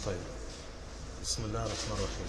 طيب بسم الله الرحمن الرحيم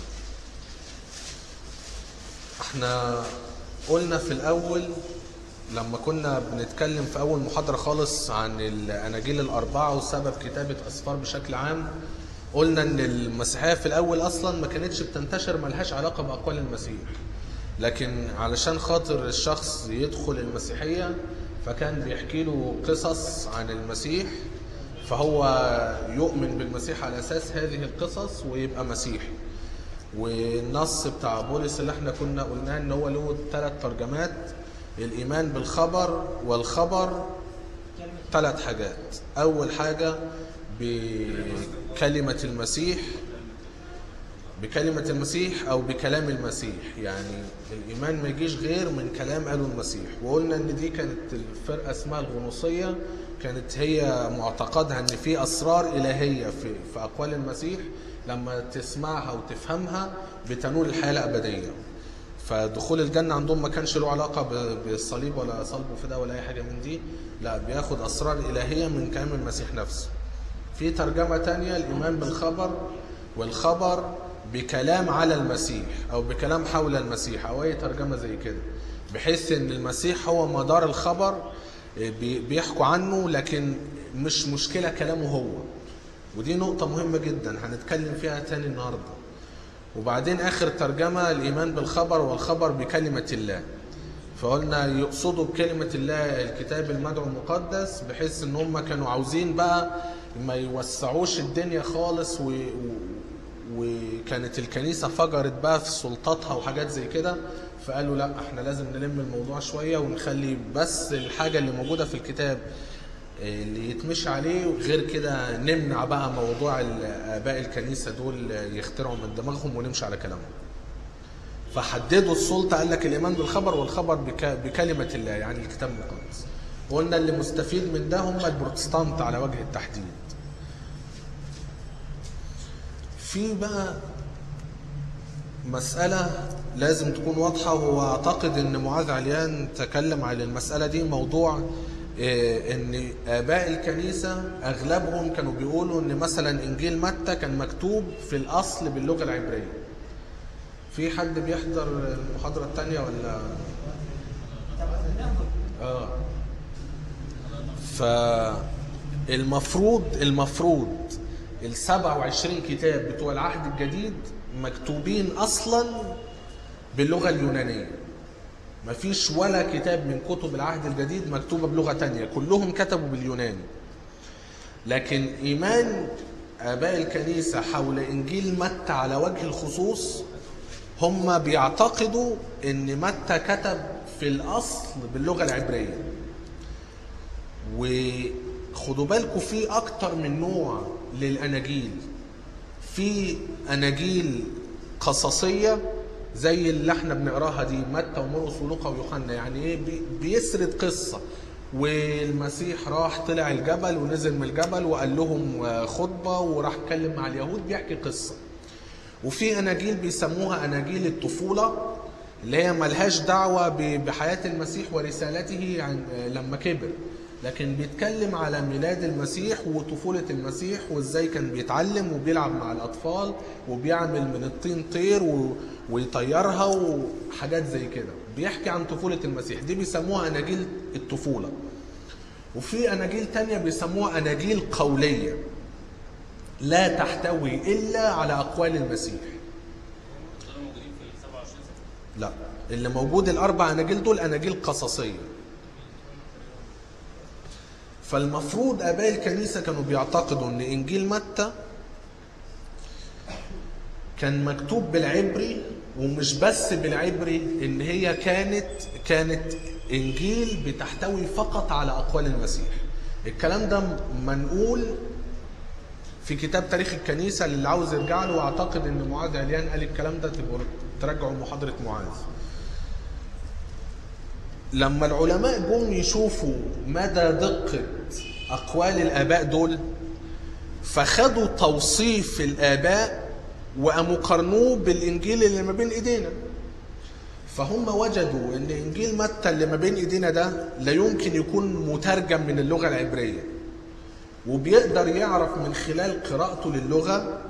احنا قلنا في الاول لما كنا بنتكلم في اول محاضرة خالص عن الاناجيل الاربعة وسبب كتابة اسفار بشكل عام قلنا ان المسيحية في الاول اصلا ما كانتش بتنتشر ملهاش علاقة باقوال المسيح لكن علشان خاطر الشخص يدخل المسيحية فكان بيحكي له قصص عن المسيح فهو يؤمن بالمسيح على اساس هذه القصص ويبقى مسيحي والنص بتاع بولس اللي احنا كنا قلناه ان هو له ثلاث ترجمات الايمان بالخبر والخبر ثلاث حاجات اول حاجه بكلمه المسيح بكلمة المسيح أو بكلام المسيح يعني الإيمان ما يجيش غير من كلام قاله المسيح وقلنا إن دي كانت الفرقة اسمها الغنوصية كانت هي معتقدها إن في أسرار إلهية في, في أقوال المسيح لما تسمعها وتفهمها بتنول الحياة الأبدية فدخول الجنة عندهم ما كانش له علاقة ب- بالصليب ولا صلب وفداء ولا أي حاجة من دي لا بياخد أسرار إلهية من كلام المسيح نفسه في ترجمة تانية الإيمان بالخبر والخبر بكلام على المسيح أو بكلام حول المسيح أو أي ترجمة زي كده بحيث إن المسيح هو مدار الخبر بي- بيحكوا عنه لكن مش مشكلة كلامه هو ودي نقطة مهمة جدا هنتكلم فيها تاني النهاردة وبعدين آخر ترجمة الإيمان بالخبر والخبر بكلمة الله فقلنا يقصدوا بكلمة الله الكتاب المدعو المقدس بحيث ان هم كانوا عاوزين بقى ما يوسعوش الدنيا خالص و... و... وكانت الكنيسة فجرت بقى في سلطاتها وحاجات زي كده فقالوا لا احنا لازم نلم الموضوع شوية ونخلي بس الحاجة اللي موجودة في الكتاب اللي يتمشي عليه غير كده نمنع بقى موضوع آباء الكنيسة دول يخترعوا من دماغهم ونمشي على كلامهم فحددوا السلطة قال لك الإيمان بالخبر والخبر بك بكلمة الله يعني الكتاب المقدس قلنا اللي مستفيد من ده هم البروتستانت على وجه التحديد في بقى مسألة لازم تكون واضحة وهو أعتقد إن معاذ عليان تكلم عن المسألة دي موضوع إيه، إن آباء الكنيسة أغلبهم كانوا بيقولوا إن مثلا إنجيل متى كان مكتوب في الأصل باللغة العبرية في حد بيحضر المحاضرة التانية ولا اه فالمفروض المفروض ال 27 كتاب بتوع العهد الجديد مكتوبين اصلا باللغة اليونانية مفيش ولا كتاب من كتب العهد الجديد مكتوبة بلغة تانية كلهم كتبوا باليوناني لكن إيمان آباء الكنيسة حول إنجيل متى على وجه الخصوص هم بيعتقدوا ان متى كتب في الاصل باللغه العبريه وخدوا بالكم في اكتر من نوع للاناجيل في اناجيل قصصيه زي اللي احنا بنقراها دي متى ومرقس ولوقا ويوحنا يعني ايه بي- بيسرد قصه والمسيح راح طلع الجبل ونزل من الجبل وقال لهم آه، خطبه وراح اتكلم مع اليهود بيحكي قصه وفي اناجيل بيسموها اناجيل الطفوله اللي هي ملهاش دعوه ب- بحياه المسيح ورسالته عن لما كبر لكن بيتكلم على ميلاد المسيح وطفوله المسيح وازاي كان بيتعلم وبيلعب مع الاطفال وبيعمل من الطين طير و- ويطيرها وحاجات زي كده بيحكي عن طفوله المسيح دي بيسموها اناجيل الطفوله وفي اناجيل تانية بيسموها اناجيل قوليه لا تحتوي الا على اقوال المسيح دول موجودين في ال 27 سنه لا اللي موجود الاربع اناجيل دول اناجيل قصصيه فالمفروض اباء الكنيسه كانوا بيعتقدوا ان انجيل متى كان مكتوب بالعبري ومش بس بالعبري ان هي كانت كانت انجيل بتحتوي فقط على اقوال المسيح الكلام ده منقول في كتاب تاريخ الكنيسه اللي عاوز يرجع له واعتقد ان معاذ عليان قال الكلام ده تبقوا ترجعوا محاضره معاذ لما العلماء جم يشوفوا مدى دقه اقوال الاباء دول فخدوا توصيف الاباء وقاموا قارنوه بالانجيل اللي ما بين ايدينا فهم وجدوا ان انجيل متى اللي ما بين ايدينا ده لا يمكن يكون مترجم من اللغه العبريه وبيقدر يعرف من خلال قراءته للغه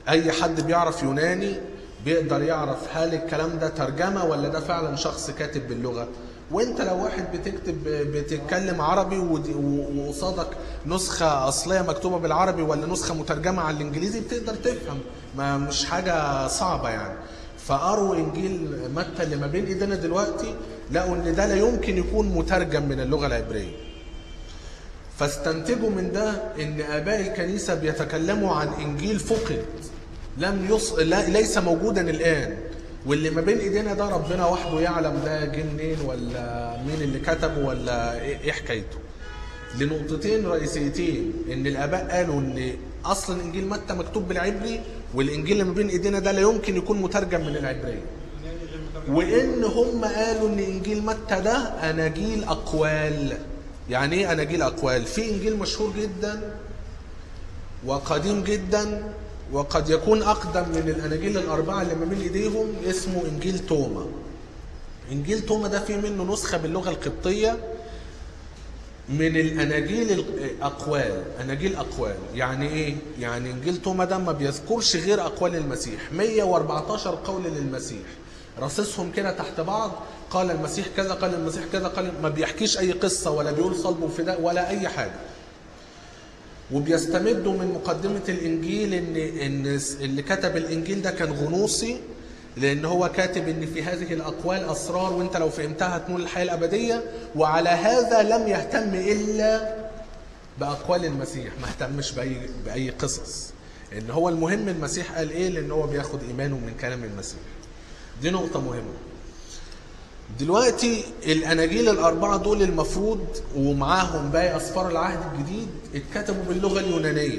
اي حد بيعرف يوناني بيقدر يعرف هل الكلام ده ترجمه ولا ده فعلا شخص كاتب باللغه وانت لو واحد بتكتب بتتكلم عربي ودي- و- وقصادك نسخه اصليه مكتوبه بالعربي ولا نسخه مترجمه على الانجليزي بتقدر تفهم ما مش حاجه صعبه يعني فقروا انجيل متى اللي ما بين ايدينا دلوقتي لقوا ان ده لا يمكن يكون مترجم من اللغه العبريه فاستنتجوا من ده ان اباء الكنيسه بيتكلموا عن انجيل فقد لم يص... لا... ليس موجودا الان واللي ما بين ايدينا ده ربنا وحده يعلم ده جه منين ولا مين اللي كتبه ولا ايه إيه حكايته لنقطتين رئيسيتين ان الاباء قالوا ان اصلا انجيل متى مكتوب بالعبري والانجيل اللي ما بين ايدينا ده لا يمكن يكون مترجم من العبريه وان هم قالوا ان انجيل متى ده اناجيل اقوال يعني ايه اناجيل اقوال في انجيل مشهور جدا وقديم جدا وقد يكون اقدم من الاناجيل الاربعه اللي ما بين ايديهم اسمه انجيل توما انجيل توما ده فيه منه نسخه باللغه القبطيه من الاناجيل الاقوال اناجيل اقوال يعني ايه يعني انجيل توما ده ما بيذكرش غير اقوال المسيح 114 قول للمسيح رصصهم كده تحت بعض قال المسيح كذا قال المسيح كذا قال ما بيحكيش اي قصه ولا بيقول صلب وفداء ولا اي حاجه وبيستمدوا من مقدمة الإنجيل إن إن اللي كتب الإنجيل ده كان غنوصي لأن هو كاتب إن في هذه الأقوال أسرار وأنت لو فهمتها هتنول الحياة الأبدية وعلى هذا لم يهتم إلا بأقوال المسيح ما اهتمش بأي بأي قصص إن هو المهم المسيح قال إيه لأن هو بياخد إيمانه من كلام المسيح دي نقطة مهمة دلوقتي الاناجيل الاربعه دول المفروض ومعاهم باقي اسفار العهد الجديد اتكتبوا باللغه اليونانيه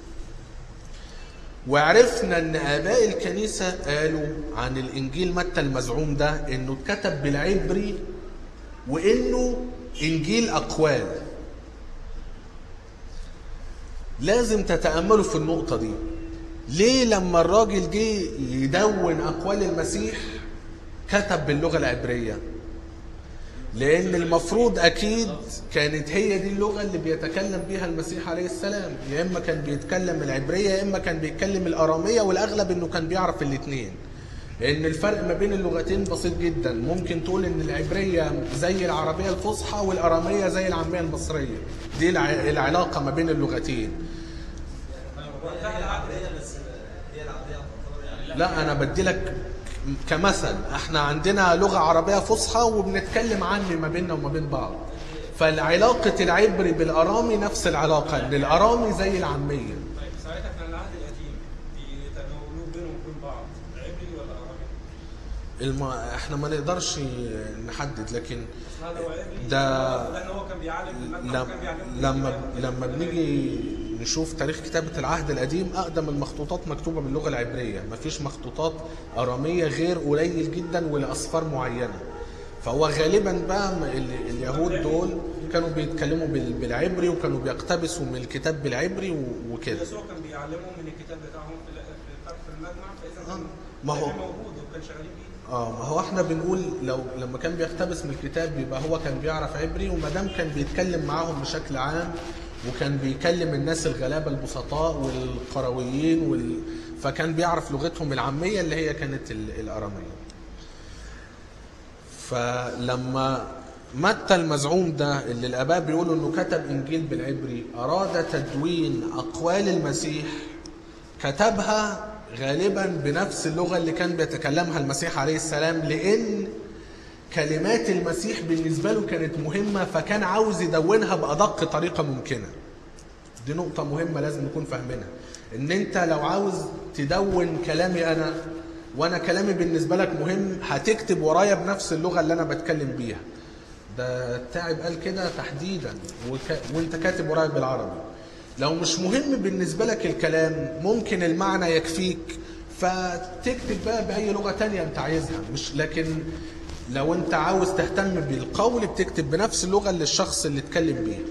وعرفنا ان اباء الكنيسه قالوا عن الانجيل متى المزعوم ده انه اتكتب بالعبري وانه انجيل اقوال لازم تتاملوا في النقطه دي ليه لما الراجل جه يدون اقوال المسيح كتب باللغه العبريه لان المفروض اكيد كانت هي دي اللغه اللي بيتكلم بيها المسيح عليه السلام يا اما كان بيتكلم العبريه يا اما كان بيتكلم الاراميه والاغلب انه كان بيعرف الاثنين لان الفرق ما بين اللغتين بسيط جدا ممكن تقول ان العبريه زي العربيه الفصحى والاراميه زي العاميه المصريه دي الع- العلاقه ما بين اللغتين وقتها العقد بس هي العادية تعتبر يعني لا انا بدي لك كمثل احنا عندنا لغه عربيه فصحى وبنتكلم عني ما بيننا وما بين بعض فالعلاقه العبري بالارامي نفس العلاقه ان الارامي زي العاميه طيب ساعتها كان العهد القديم بيتناولوه بينهم وبين بعض عبري ولا عربي؟ الم... احنا ما نقدرش نحدد لكن بس هذا هو عبري ده- لان هو كان بيعلم المجمع لم... وكان بيعلمهم لما لما بنيجي نشوف تاريخ كتابة العهد القديم أقدم المخطوطات مكتوبة باللغة العبرية مفيش مخطوطات أرامية غير قليل جدا ولأصفار معينة فهو غالبا بقى م- ال- اليهود دول كانوا بيتكلموا بال- بالعبري وكانوا بيقتبسوا من الكتاب بالعبري و- وكده يسوع كان بيعلمهم من الكتاب بتاعهم في ال- في في المجمع فاذا كان ما هو- كان موجود وكان شغالين بيه اه ما هو احنا بنقول لو لما كان بيقتبس من الكتاب يبقى هو كان بيعرف عبري وما دام كان بيتكلم معاهم بشكل عام وكان بيكلم الناس الغلابه البسطاء والقرويين وال... فكان بيعرف لغتهم العاميه اللي هي كانت ال- الاراميه. فلما متى المزعوم ده اللي الاباء بيقولوا انه كتب انجيل بالعبري اراد تدوين اقوال المسيح كتبها غالبا بنفس اللغه اللي كان بيتكلمها المسيح عليه السلام لان كلمات المسيح بالنسبه له كانت مهمه فكان عاوز يدونها بادق طريقه ممكنه دي نقطة مهمة لازم نكون فاهمينها ان انت لو عاوز تدون كلامي انا وانا كلامي بالنسبة لك مهم هتكتب ورايا بنفس اللغة اللي انا بتكلم بيها ده التاعب قال كده تحديدا وك... وانت كاتب ورايا بالعربي لو مش مهم بالنسبة لك الكلام ممكن المعنى يكفيك فتكتب بقى بأي لغة تانية انت عايزها مش لكن لو انت عاوز تهتم بالقول بتكتب بنفس اللغة اللي الشخص اللي اتكلم بيها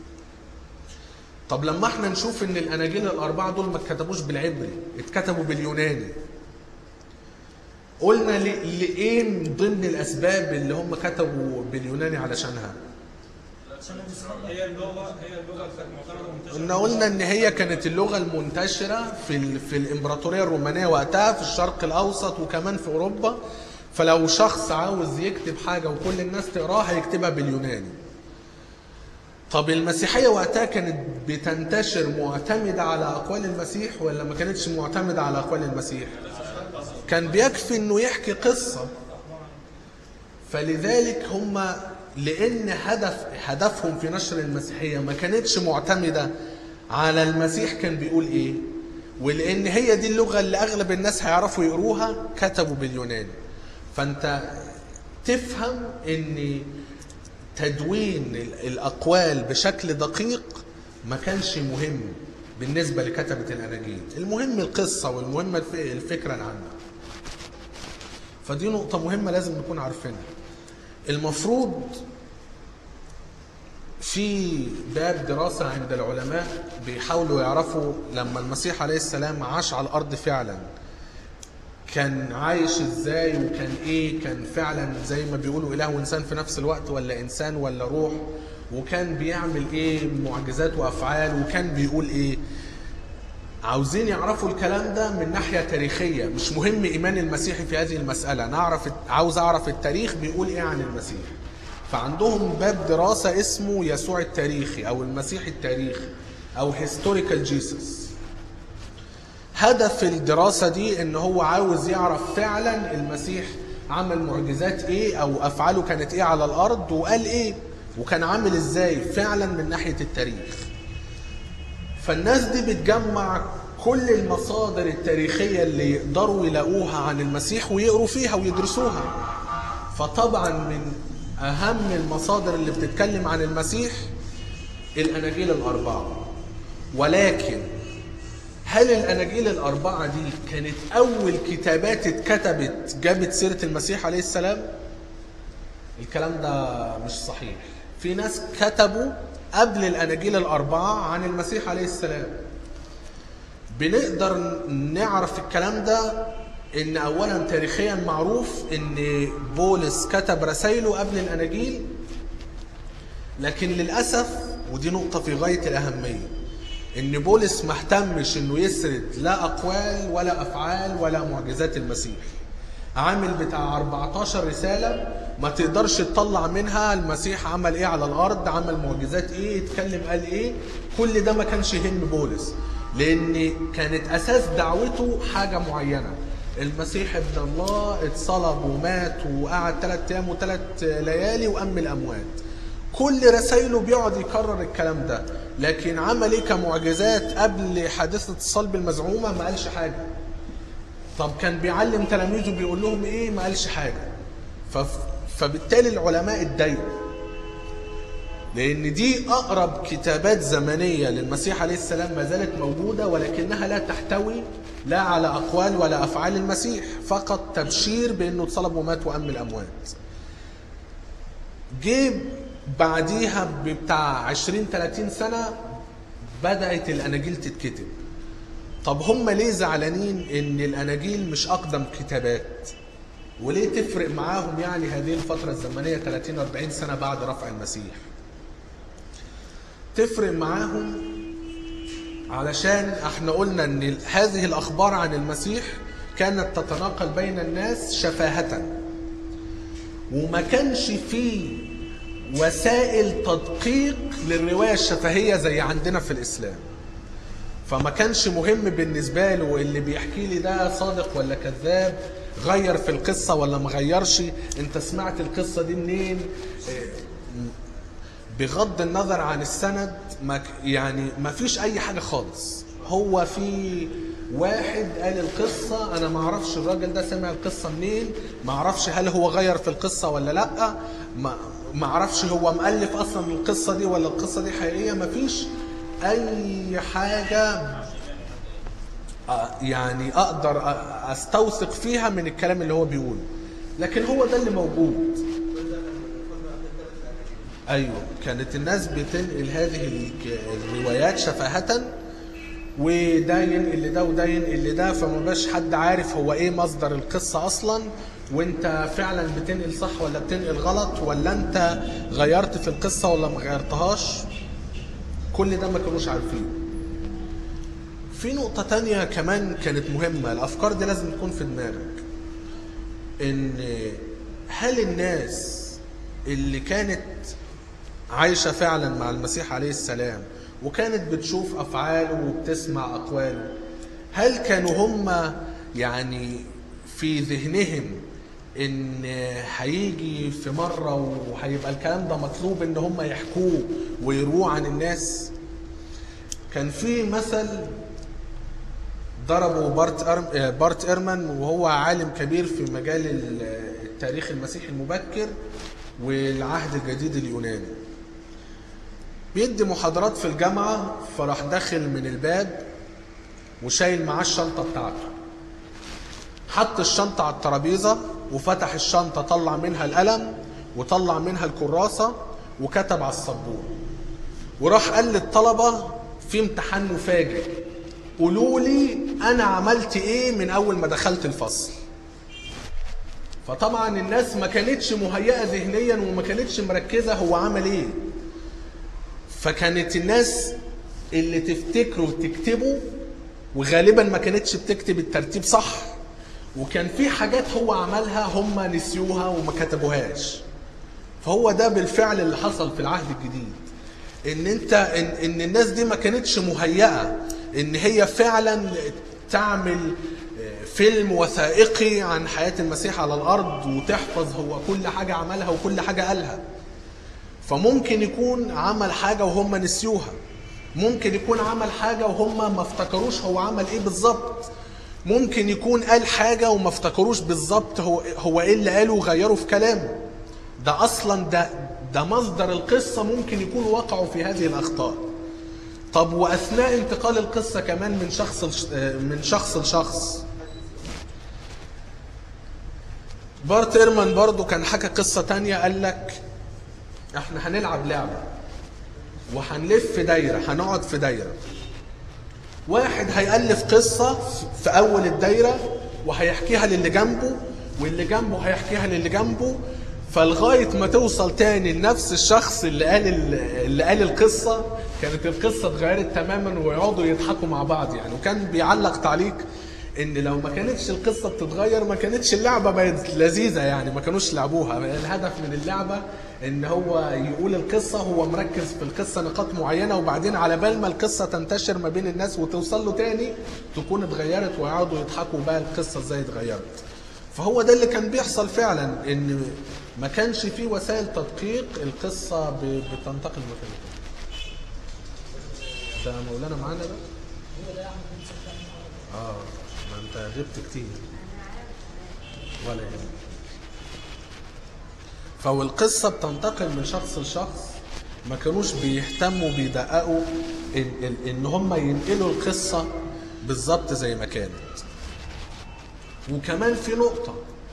طب لما احنا نشوف ان الاناجيل الاربعه دول ما اتكتبوش بالعبري اتكتبوا باليوناني قلنا ل- لايه من ضمن الاسباب اللي هم كتبوا باليوناني علشانها لا هي اللغه هي اللغه اللي كانت معتمده ومنتشره قلنا قلنا ان هي كانت اللغه المنتشره في ال... في الامبراطوريه الرومانيه وقتها في الشرق الاوسط وكمان في اوروبا فلو شخص عاوز يكتب حاجه وكل الناس تقراها هيكتبها باليوناني طب المسيحيه وقتها كانت بتنتشر معتمده على اقوال المسيح ولا ما كانتش معتمده على اقوال المسيح كان بيكفي انه يحكي قصه فلذلك هم لان هدف هدفهم في نشر المسيحيه ما كانتش معتمده على المسيح كان بيقول ايه ولان هي دي اللغه اللي اغلب الناس هيعرفوا يقروها كتبوا باليوناني فانت تفهم ان تدوين ال- الاقوال بشكل دقيق ما كانش مهم بالنسبه لكتبه الاناجيل المهم القصه والمهم الف- الفكره العامه فدي نقطة مهمة لازم نكون عارفينها. المفروض في باب دراسة عند العلماء بيحاولوا يعرفوا لما المسيح عليه السلام عاش على الأرض فعلا كان عايش ازاي وكان ايه كان فعلا زي ما بيقولوا اله وانسان في نفس الوقت ولا انسان ولا روح وكان بيعمل ايه معجزات وافعال وكان بيقول ايه عاوزين يعرفوا الكلام ده من ناحية تاريخية مش مهم إيمان المسيحي في هذه المسألة أنا أعرف عاوز أعرف التاريخ بيقول إيه عن المسيح فعندهم باب دراسة اسمه يسوع التاريخي أو المسيح التاريخي أو historical Jesus هدف الدراسة دي إن هو عاوز يعرف فعلا المسيح عمل معجزات إيه أو أفعاله كانت إيه على الأرض وقال إيه وكان عامل إزاي فعلا من ناحية التاريخ فالناس دي بتجمع كل المصادر التاريخية اللي يقدروا يلاقوها عن المسيح ويقروا فيها ويدرسوها فطبعا من أهم المصادر اللي بتتكلم عن المسيح الأناجيل الأربعة ولكن هل الأناجيل الأربعة دي كانت أول كتابات اتكتبت جابت سيرة المسيح عليه السلام؟ الكلام ده مش صحيح في ناس كتبوا قبل الأناجيل الأربعة عن المسيح عليه السلام بنقدر نعرف الكلام ده ان اولا تاريخيا معروف ان بولس كتب رسائله قبل الاناجيل لكن للاسف ودي نقطه في غايه الاهميه ان بولس ما اهتمش انه يسرد لا اقوال ولا افعال ولا معجزات المسيح عامل بتاع 14 رساله ما تقدرش تطلع منها المسيح عمل ايه على الارض عمل معجزات ايه اتكلم قال ايه كل ده ما كانش يهم بولس لان كانت اساس دعوته حاجه معينه المسيح ابن الله اتصلب ومات وقعد ثلاث ايام وثلاث ليالي وام الاموات كل رسائله بيقعد يكرر الكلام ده لكن عمل ايه كمعجزات قبل حادثه الصلب المزعومه ما قالش حاجه طب كان بيعلم تلاميذه بيقول لهم ايه ما قالش حاجه ف... فبالتالي العلماء اتضايقوا لان دي اقرب كتابات زمنيه للمسيح عليه السلام ما زالت موجوده ولكنها لا تحتوي لا على اقوال ولا افعال المسيح فقط تبشير بانه اتصلب ومات وام الاموات جه بعديها بتاع 20 30 سنه بدات الاناجيل تتكتب طب هم ليه زعلانين ان الاناجيل مش اقدم كتابات وليه تفرق معاهم يعني هذه الفتره الزمنيه 30 40 سنه بعد رفع المسيح تفرق معاهم علشان احنا قلنا ان هذه الاخبار عن المسيح كانت تتناقل بين الناس شفاهة وما كانش فيه وسائل تدقيق للرواية الشفهية زي عندنا في الإسلام فما كانش مهم بالنسبة له اللي بيحكي لي ده صادق ولا كذاب غير في القصة ولا ما غيرش انت سمعت القصة دي منين بغض النظر عن السند ما ك- يعني ما فيش اي حاجه خالص هو في واحد قال القصه انا ما اعرفش الراجل ده سمع القصه منين ما اعرفش هل هو غير في القصه ولا لا ما ما اعرفش هو مؤلف اصلا القصه دي ولا القصه دي حقيقيه ما فيش اي حاجه آه، يعني اقدر أ- استوثق فيها من الكلام اللي هو بيقوله لكن هو ده اللي موجود ايوه كانت الناس بتنقل هذه الك- الروايات شفاهة وده ينقل لده وده ينقل لده فما بقاش حد عارف هو ايه مصدر القصة اصلا وانت فعلا بتنقل صح ولا بتنقل غلط ولا انت غيرت في القصة ولا ما غيرتهاش كل ده ما كانوش عارفين في نقطة تانية كمان كانت مهمة الأفكار دي لازم تكون في دماغك إن هل الناس اللي كانت عايشة فعلا مع المسيح عليه السلام وكانت بتشوف أفعاله وبتسمع أقواله هل كانوا هم يعني في ذهنهم ان هيجي في مرة وهيبقى الكلام ده مطلوب ان هم يحكوه ويروه عن الناس كان في مثل ضربه بارت أرم آه، بارت ايرمان وهو عالم كبير في مجال ال- التاريخ المسيحي المبكر والعهد الجديد اليوناني بيدي محاضرات في الجامعة فراح داخل من الباب وشايل معاه الشنطة بتاعته حط الشنطة على الترابيزة وفتح الشنطة طلع منها القلم وطلع منها الكراسة وكتب على السبورة وراح قال للطلبة في امتحان مفاجئ قولوا لي انا عملت ايه من اول ما دخلت الفصل فطبعا الناس ما كانتش مهيئة ذهنيا وما كانتش مركزة هو عمل ايه فكانت الناس اللي تفتكره تكتبه وغالبا ما كانتش بتكتب الترتيب صح وكان في حاجات هو عملها هم نسيوها وما كتبوهاش فهو ده بالفعل اللي حصل في العهد الجديد ان انت ان, إن الناس دي ما كانتش مهيئه ان هي فعلا تعمل آه، فيلم وثائقي عن حياه المسيح على الارض وتحفظ هو كل حاجه عملها وكل حاجه قالها فممكن يكون عمل حاجه وهم نسيوها ممكن يكون عمل حاجه وهم ما افتكروش هو عمل ايه بالظبط ممكن يكون قال حاجه وما افتكروش بالظبط هو هو ايه اللي قاله وغيروا في كلامه ده اصلا ده ده مصدر القصه ممكن يكون وقعوا في هذه الاخطاء طب واثناء انتقال القصه كمان من شخص لش- آه، من شخص لشخص بارت ايرمان برضو كان حكى قصه تانية قال لك احنا هنلعب لعبه وهنلف في دايره هنقعد في دايره واحد هيألف قصة في أول الدايرة وهيحكيها للي جنبه واللي جنبه هيحكيها للي جنبه فلغاية ما توصل تاني لنفس الشخص اللي قال اللي قال القصة كانت القصة اتغيرت تماما ويقعدوا يضحكوا مع بعض يعني وكان بيعلق تعليق ان لو ما كانتش القصة بتتغير ما كانتش اللعبة بقت لذيذة يعني ما كانوش لعبوها الهدف من اللعبة ان هو يقول القصة هو مركز في القصة نقاط معينة وبعدين على بال ما القصة تنتشر ما بين الناس وتوصل له تاني تكون اتغيرت ويقعدوا يضحكوا بقى القصة ازاي اتغيرت فهو ده اللي كان بيحصل فعلا ان ما كانش في وسائل تدقيق القصة ب- بتنتقل من مكان لمكان. ده مولانا معانا ده؟ اه ما انت غبت كتير ولا يهمك فهو القصة بتنتقل من شخص لشخص ما كانوش بيهتموا بيدققوا ان, ان, إن هم ينقلوا القصة بالظبط زي ما كانت وكمان في نقطة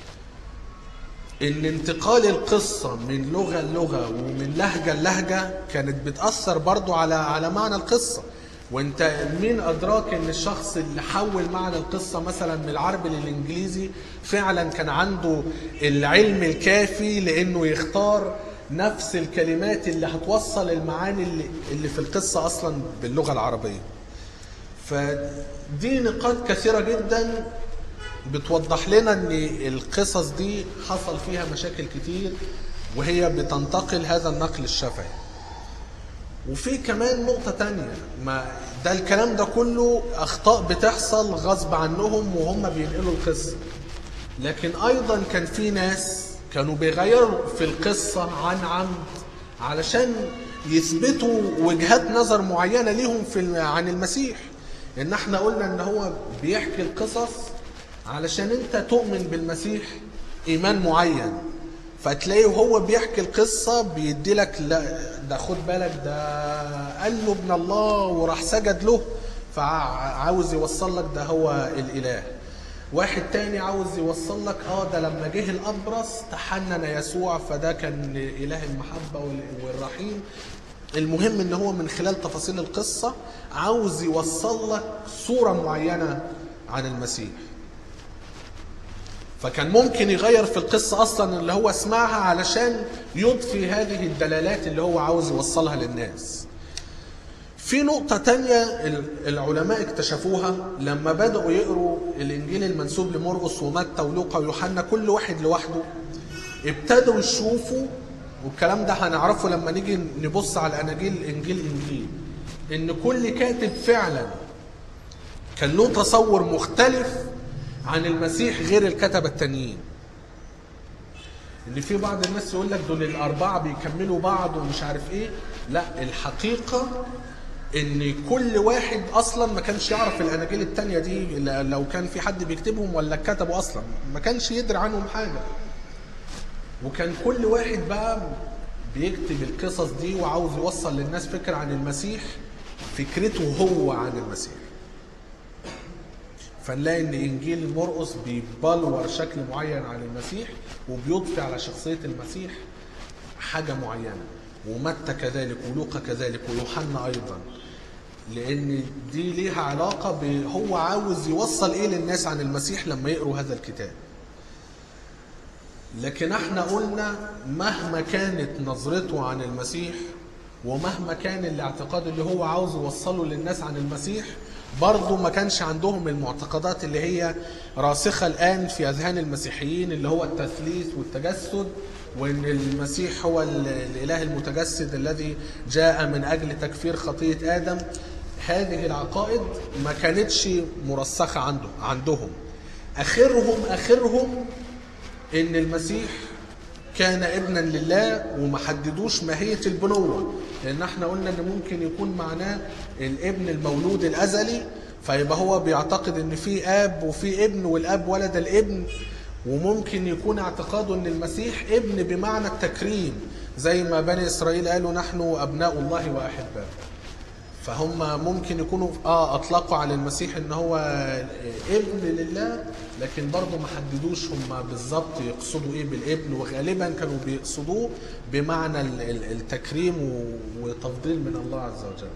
ان انتقال القصة من لغة للغة ومن لهجة للهجة كانت بتأثر برضو على على معنى القصة وانت مين ادراك ان الشخص اللي حول معنى القصة مثلا من العربي للانجليزي فعلا كان عنده العلم الكافي لانه يختار نفس الكلمات اللي هتوصل المعاني اللي, اللي في القصة اصلا باللغة العربية فدي نقاط كثيرة جدا بتوضح لنا ان القصص دي حصل فيها مشاكل كتير وهي بتنتقل هذا النقل الشفهي وفي كمان نقطة تانية ما ده الكلام ده كله أخطاء بتحصل غصب عنهم وهم بينقلوا القصة لكن أيضا كان في ناس كانوا بيغيروا في القصة عن عمد علشان يثبتوا وجهات نظر معينة ليهم في الم- عن المسيح إن احنا قلنا إن هو بيحكي القصص علشان أنت تؤمن بالمسيح إيمان معين فتلاقيه وهو بيحكي القصة بيدي لك لا ده خد بالك ده قال له ابن الله وراح سجد له فعاوز يوصل لك ده هو الإله واحد تاني عاوز يوصل لك اه ده لما جه الأبرص تحنن يسوع فده كان إله المحبة وال- والرحيم المهم ان هو من خلال تفاصيل القصة عاوز يوصل لك صورة معينة عن المسيح فكان ممكن يغير في القصة أصلا اللي هو سمعها علشان يضفي هذه الدلالات اللي هو عاوز يوصلها للناس في نقطة تانية ال- العلماء اكتشفوها لما بدأوا يقروا الإنجيل المنسوب لمرقس ومتى ولوقا ويوحنا كل واحد لوحده ابتدوا يشوفوا والكلام ده هنعرفه لما نيجي نبص على الأناجيل إنجيل إنجيل إن كل كاتب فعلا كان له تصور مختلف عن المسيح غير الكتبة التانيين ان في بعض الناس يقول لك دول الاربعه بيكملوا بعض ومش عارف ايه لا الحقيقه ان كل واحد اصلا ما كانش يعرف الاناجيل التانية دي ل- لو كان في حد بيكتبهم ولا كتبوا اصلا ما كانش يدري عنهم حاجه وكان كل واحد بقى بيكتب القصص دي وعاوز يوصل للناس فكره عن المسيح فكرته هو عن المسيح فنلاقي ان انجيل مرقس بيبلور شكل معين عن المسيح وبيضفي على شخصيه المسيح حاجه معينه ومتى كذلك ولوقا كذلك ويوحنا ايضا لان دي ليها علاقه ب هو عاوز يوصل ايه للناس عن المسيح لما يقروا هذا الكتاب لكن احنا قلنا مهما كانت نظرته عن المسيح ومهما كان الاعتقاد اللي هو عاوز يوصله للناس عن المسيح برضه ما كانش عندهم المعتقدات اللي هي راسخة الآن في أذهان المسيحيين اللي هو التثليث والتجسد وإن المسيح هو ال- الإله المتجسد الذي جاء من أجل تكفير خطية آدم هذه العقائد ما كانتش مرسخة عنده عندهم آخرهم آخرهم ان المسيح كان ابنا لله وما حددوش ماهيه البنوه لان احنا قلنا ان ممكن يكون معناه الابن المولود الازلي فيبقى هو بيعتقد ان في اب وفي ابن والاب ولد الابن وممكن يكون اعتقاده ان المسيح ابن بمعنى التكريم زي ما بني اسرائيل قالوا نحن ابناء الله واحباؤه فهم ممكن يكونوا اه اطلقوا على المسيح ان هو ابن لله لكن برضه ما حددوش هم بالظبط يقصدوا ايه بالابن وغالبا كانوا بيقصدوه بمعنى ال- ال- التكريم و- وتفضيل من الله عز وجل.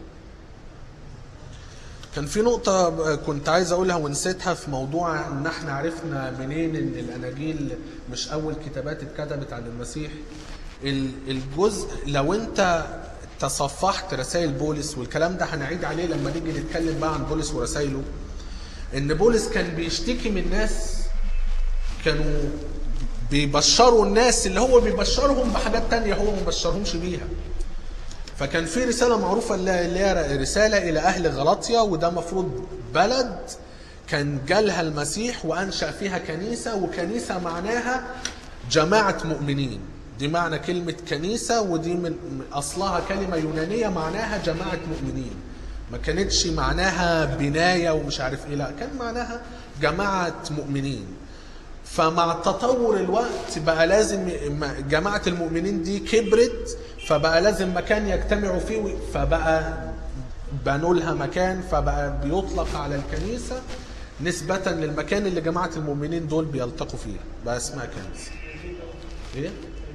كان في نقطة كنت عايز أقولها ونسيتها في موضوع إن إحنا عرفنا منين إن الأناجيل مش أول كتابات اتكتبت عن المسيح. ال- الجزء لو أنت تصفحت رسائل بولس والكلام ده هنعيد عليه لما نيجي نتكلم بقى عن بولس ورسائله. إن بولس كان بيشتكي من ناس كانوا بيبشروا الناس اللي هو بيبشرهم بحاجات تانية هو ما بشرهمش بيها. فكان في رسالة معروفة اللي اللي هي رسالة إلى أهل غلطيا وده مفروض بلد كان جالها المسيح وأنشأ فيها كنيسة وكنيسة معناها جماعة مؤمنين دي معنى كلمة كنيسة ودي من من أصلها كلمة يونانية معناها جماعة مؤمنين ما كانتش معناها بناية ومش عارف إيه لا كان معناها جماعة مؤمنين فمع تطور الوقت بقى لازم م- جماعة المؤمنين دي كبرت فبقى لازم مكان يجتمعوا فيه فبقى بنوا لها مكان فبقى بيطلق على الكنيسة نسبة للمكان اللي جماعة المؤمنين دول بيلتقوا فيه بقى اسمها كنيسة ايه؟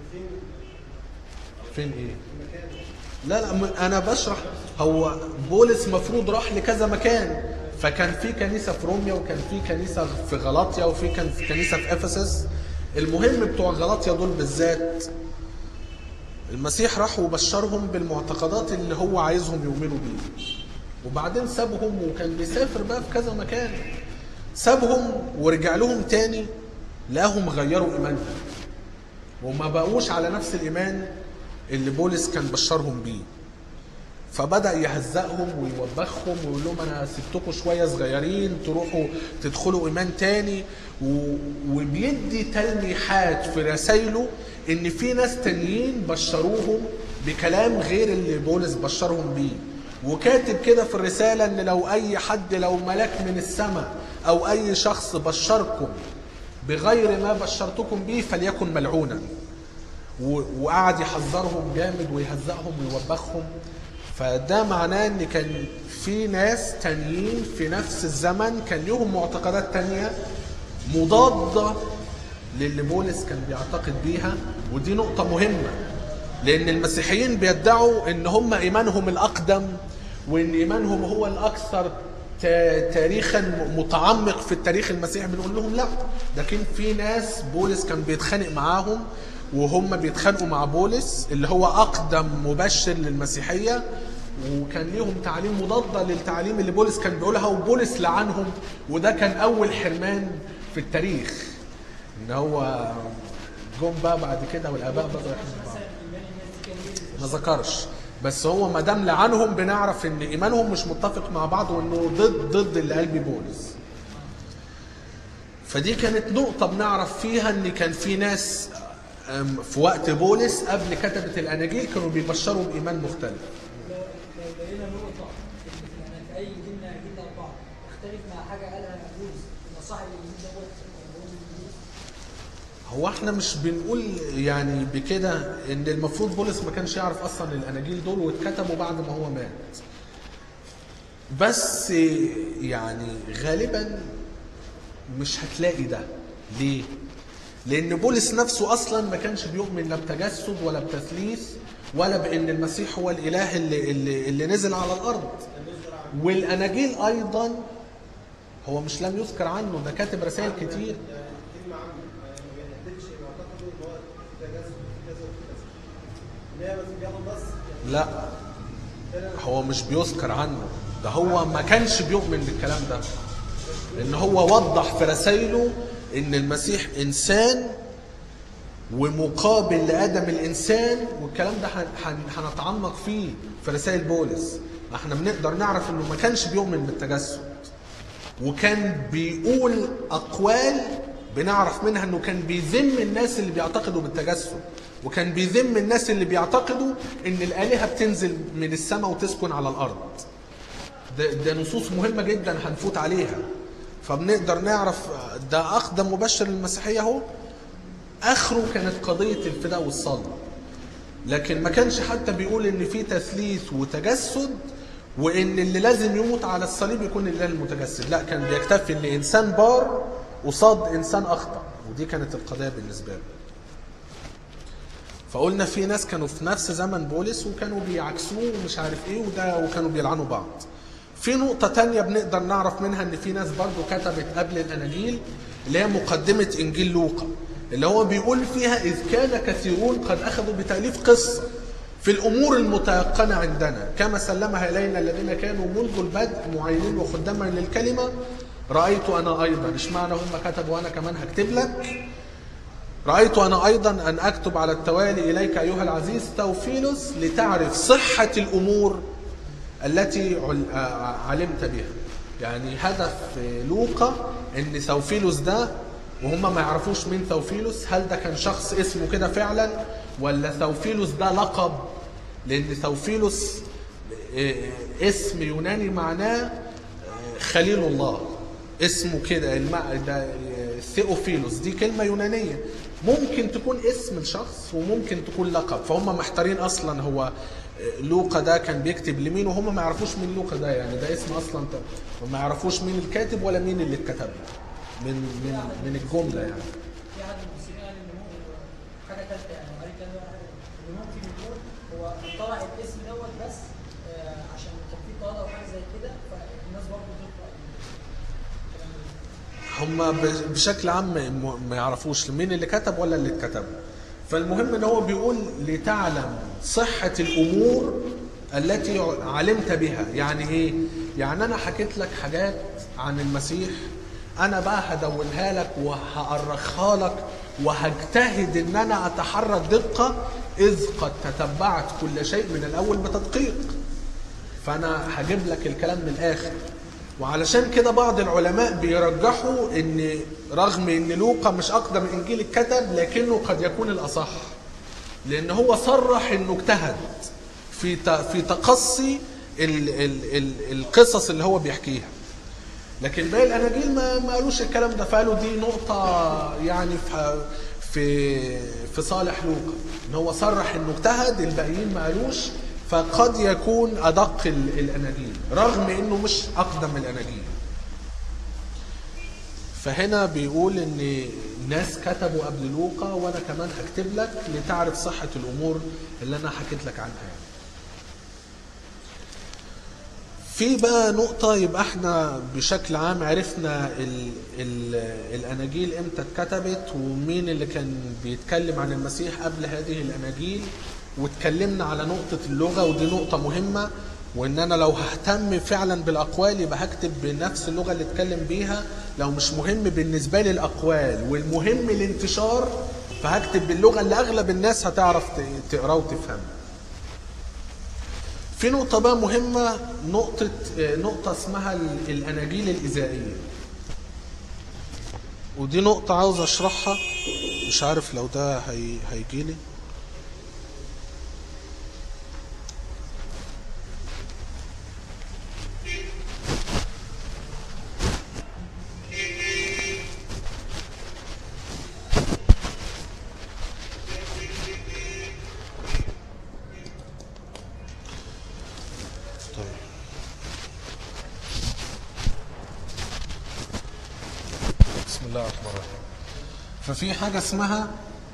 فين ايه؟ لا لا م- انا بشرح هو بولس مفروض راح لكذا مكان فكان في كنيسه في روميا وكان في كنيسه في غلاطيا وفي كان في كنيسه في افسس المهم بتوع غلاطيا دول بالذات المسيح راح وبشرهم بالمعتقدات اللي هو عايزهم يؤمنوا بيه وبعدين سابهم وكان بيسافر بقى في كذا مكان سابهم ورجع لهم تاني لقاهم غيروا ايمانهم وما بقوش على نفس الايمان اللي بولس كان بشرهم بيه فبدا يهزقهم ويوبخهم ويقول لهم انا سبتكم شويه صغيرين تروحوا تدخلوا ايمان تاني و... وبيدي تلميحات في رسايله ان في ناس تانيين بشروهم بكلام غير اللي بولس بشرهم بيه وكاتب كده في الرساله ان لو اي حد لو ملاك من السماء او اي شخص بشركم بغير ما بشرتكم به فليكن ملعونا و- وقعد يحذرهم جامد ويهزقهم ويوبخهم فده معناه ان كان في ناس تانيين في نفس الزمن كان لهم معتقدات تانية مضادة للي بولس كان بيعتقد بيها ودي نقطة مهمة لأن المسيحيين بيدعوا إن هم إيمانهم الأقدم وإن إيمانهم هو الأكثر تا- تاريخا م- متعمق في التاريخ المسيحي بنقول لهم لا ده كان في ناس بولس كان بيتخانق معاهم وهم بيتخانقوا مع بولس اللي هو اقدم مبشر للمسيحيه وكان ليهم تعليم مضاده للتعليم اللي بولس كان بيقولها وبولس لعنهم وده كان اول حرمان في التاريخ ان هو جم بقى بعد كده والاباء بدأوا يحبوا بعض ما ذكرش بس هو ما دام لعنهم بنعرف ان ايمانهم مش متفق مع بعض وانه ضد ضد اللي قال بيه بولس فدي كانت نقطة بنعرف فيها ان كان في ناس أم، في وقت بولس قبل كتبة الاناجيل كانوا بيبشروا بايمان مختلف لو لو لقينا نقطة إن في أي إنجيل من الأناجيل الأربعة تختلف مع حاجة قالها بولس يبقى صاحب الإنجيل دوت هو الإنجيل هو احنا مش بنقول يعني بكده ان المفروض بولس ما كانش يعرف اصلا الاناجيل دول واتكتبوا بعد ما هو مات بس يعني غالبا مش هتلاقي ده ليه لان بولس نفسه اصلا ما كانش بيؤمن لا بتجسد ولا بتثليث ولا بان المسيح هو الاله اللي, اللي, اللي نزل على الارض والاناجيل ايضا هو مش لم يذكر عنه ده كاتب رسائل كتير كلمة عنه ما بيحددش معتقده ان هو في تجسد في كذا وفي كذا. اللي هي بس بياخد بس لا هو مش بيذكر عنه ده هو ما كانش بيؤمن بالكلام ده ان هو وضح في رسائله ان المسيح انسان ومقابل لادم الانسان والكلام ده هن- هن- هنتعمق فيه في رسائل بولس احنا بنقدر نعرف انه ما كانش بيؤمن بالتجسد وكان بيقول اقوال بنعرف منها انه كان بيذم الناس اللي بيعتقدوا بالتجسد وكان بيذم الناس اللي بيعتقدوا ان الالهه بتنزل من السماء وتسكن على الارض ده, ده نصوص مهمه جدا هنفوت عليها فبنقدر نعرف ده اقدم مبشر للمسيحيه اهو اخره كانت قضيه الفداء والصلب لكن ما كانش حتى بيقول ان في تثليث وتجسد وان اللي لازم يموت على الصليب يكون الاله المتجسد لا كان بيكتفي ان انسان بار قصاد انسان اخطا ودي كانت القضيه بالنسبه له فقلنا في ناس كانوا في نفس زمن بولس وكانوا بيعكسوه ومش عارف ايه وده وكانوا بيلعنوا بعض في نقطة تانية بنقدر نعرف منها ان في ناس برضو كتبت قبل الاناجيل اللي هي مقدمة انجيل لوقا اللي هو بيقول فيها اذ كان كثيرون قد اخذوا بتأليف قصة في الامور المتيقنة عندنا كما سلمها الينا الذين كانوا منذ البدء معينين وخداما للكلمة رأيت انا ايضا اشمعنى هم كتبوا وانا كمان هكتب لك رأيت أنا أيضا أن أكتب على التوالي إليك أيها العزيز توفيلوس لتعرف صحة الأمور التي عل- آه، علمت بها يعني هدف لوقا ان ثوفيلوس ده وهم ما يعرفوش مين ثوفيلوس هل ده كان شخص اسمه كده فعلا ولا ثوفيلوس ده لقب لان ثوفيلوس آه، اسم يوناني معناه آه، خليل الله اسمه كده الم- ده آه، ثيوفيلوس دي كلمة يونانية ممكن تكون اسم الشخص وممكن تكون لقب فهم محتارين اصلا هو آه، لوقا ده كان بيكتب لمين وهم ما يعرفوش مين لوقا ده يعني ده اسم اصلا ت- وما يعرفوش مين الكاتب ولا مين اللي اتكتب له من من من الجمله يعني في احد المفسرين قال ان ممكن حاجه ثالثه يعني قال كده ان ممكن يكون هو طلع الاسم دوت بس آه، عشان كان في طلب او حاجه زي كده فالناس برضه تقرا الكلام ده. هم ب- بشكل عام م- ما يعرفوش مين اللي كتب ولا اللي اتكتب فالمهم ان هو بيقول لتعلم صحة الامور التي علمت بها يعني ايه يعني انا حكيت لك حاجات عن المسيح انا بقى هدونها لك وهأرخها لك وهجتهد ان انا اتحرى الدقة اذ قد تتبعت كل شيء من الاول بتدقيق فانا هجيب لك الكلام من الاخر وعلشان كده بعض العلماء بيرجحوا ان رغم ان لوقا مش اقدم انجيل اتكتب لكنه قد يكون الاصح لان هو صرح انه اجتهد في ت- في تقصي ال ال ال القصص اللي هو بيحكيها لكن باقي الاناجيل ما ما قالوش الكلام ده فقالوا دي نقطه يعني في في في صالح لوقا ان هو صرح انه اجتهد الباقيين ما قالوش فقد يكون ادق ال- الاناجيل رغم انه مش اقدم الاناجيل فهنا بيقول ان ناس كتبوا قبل لوقا وانا كمان هكتب لك لتعرف صحه الامور اللي انا حكيت لك عنها يعني. في بقى نقطة يبقى احنا بشكل عام عرفنا ال ال الأناجيل امتى اتكتبت ومين اللي كان بيتكلم عن المسيح قبل هذه الأناجيل واتكلمنا على نقطة اللغة ودي نقطة مهمة وإن أنا لو ههتم فعلا بالأقوال يبقى هكتب بنفس اللغة اللي اتكلم بيها لو مش مهم بالنسبة لي الأقوال والمهم الانتشار فهكتب باللغة اللي أغلب الناس هتعرف ت- تقراه وتفهمها في نقطة بقى مهمة نقطة آه، نقطة اسمها ال- الأناجيل الإذائية ودي نقطة عاوز أشرحها مش عارف لو ده هي هيجيلي طيب بسم الله الرحمن الرحيم ففي حاجة اسمها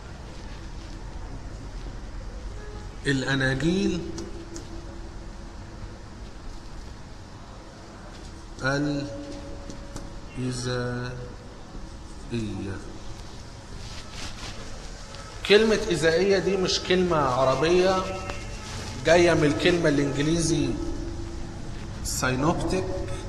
الأناجيل الإذائية كلمة إذائية دي مش كلمة عربية جاية من الكلمة الإنجليزي ساينوبتيك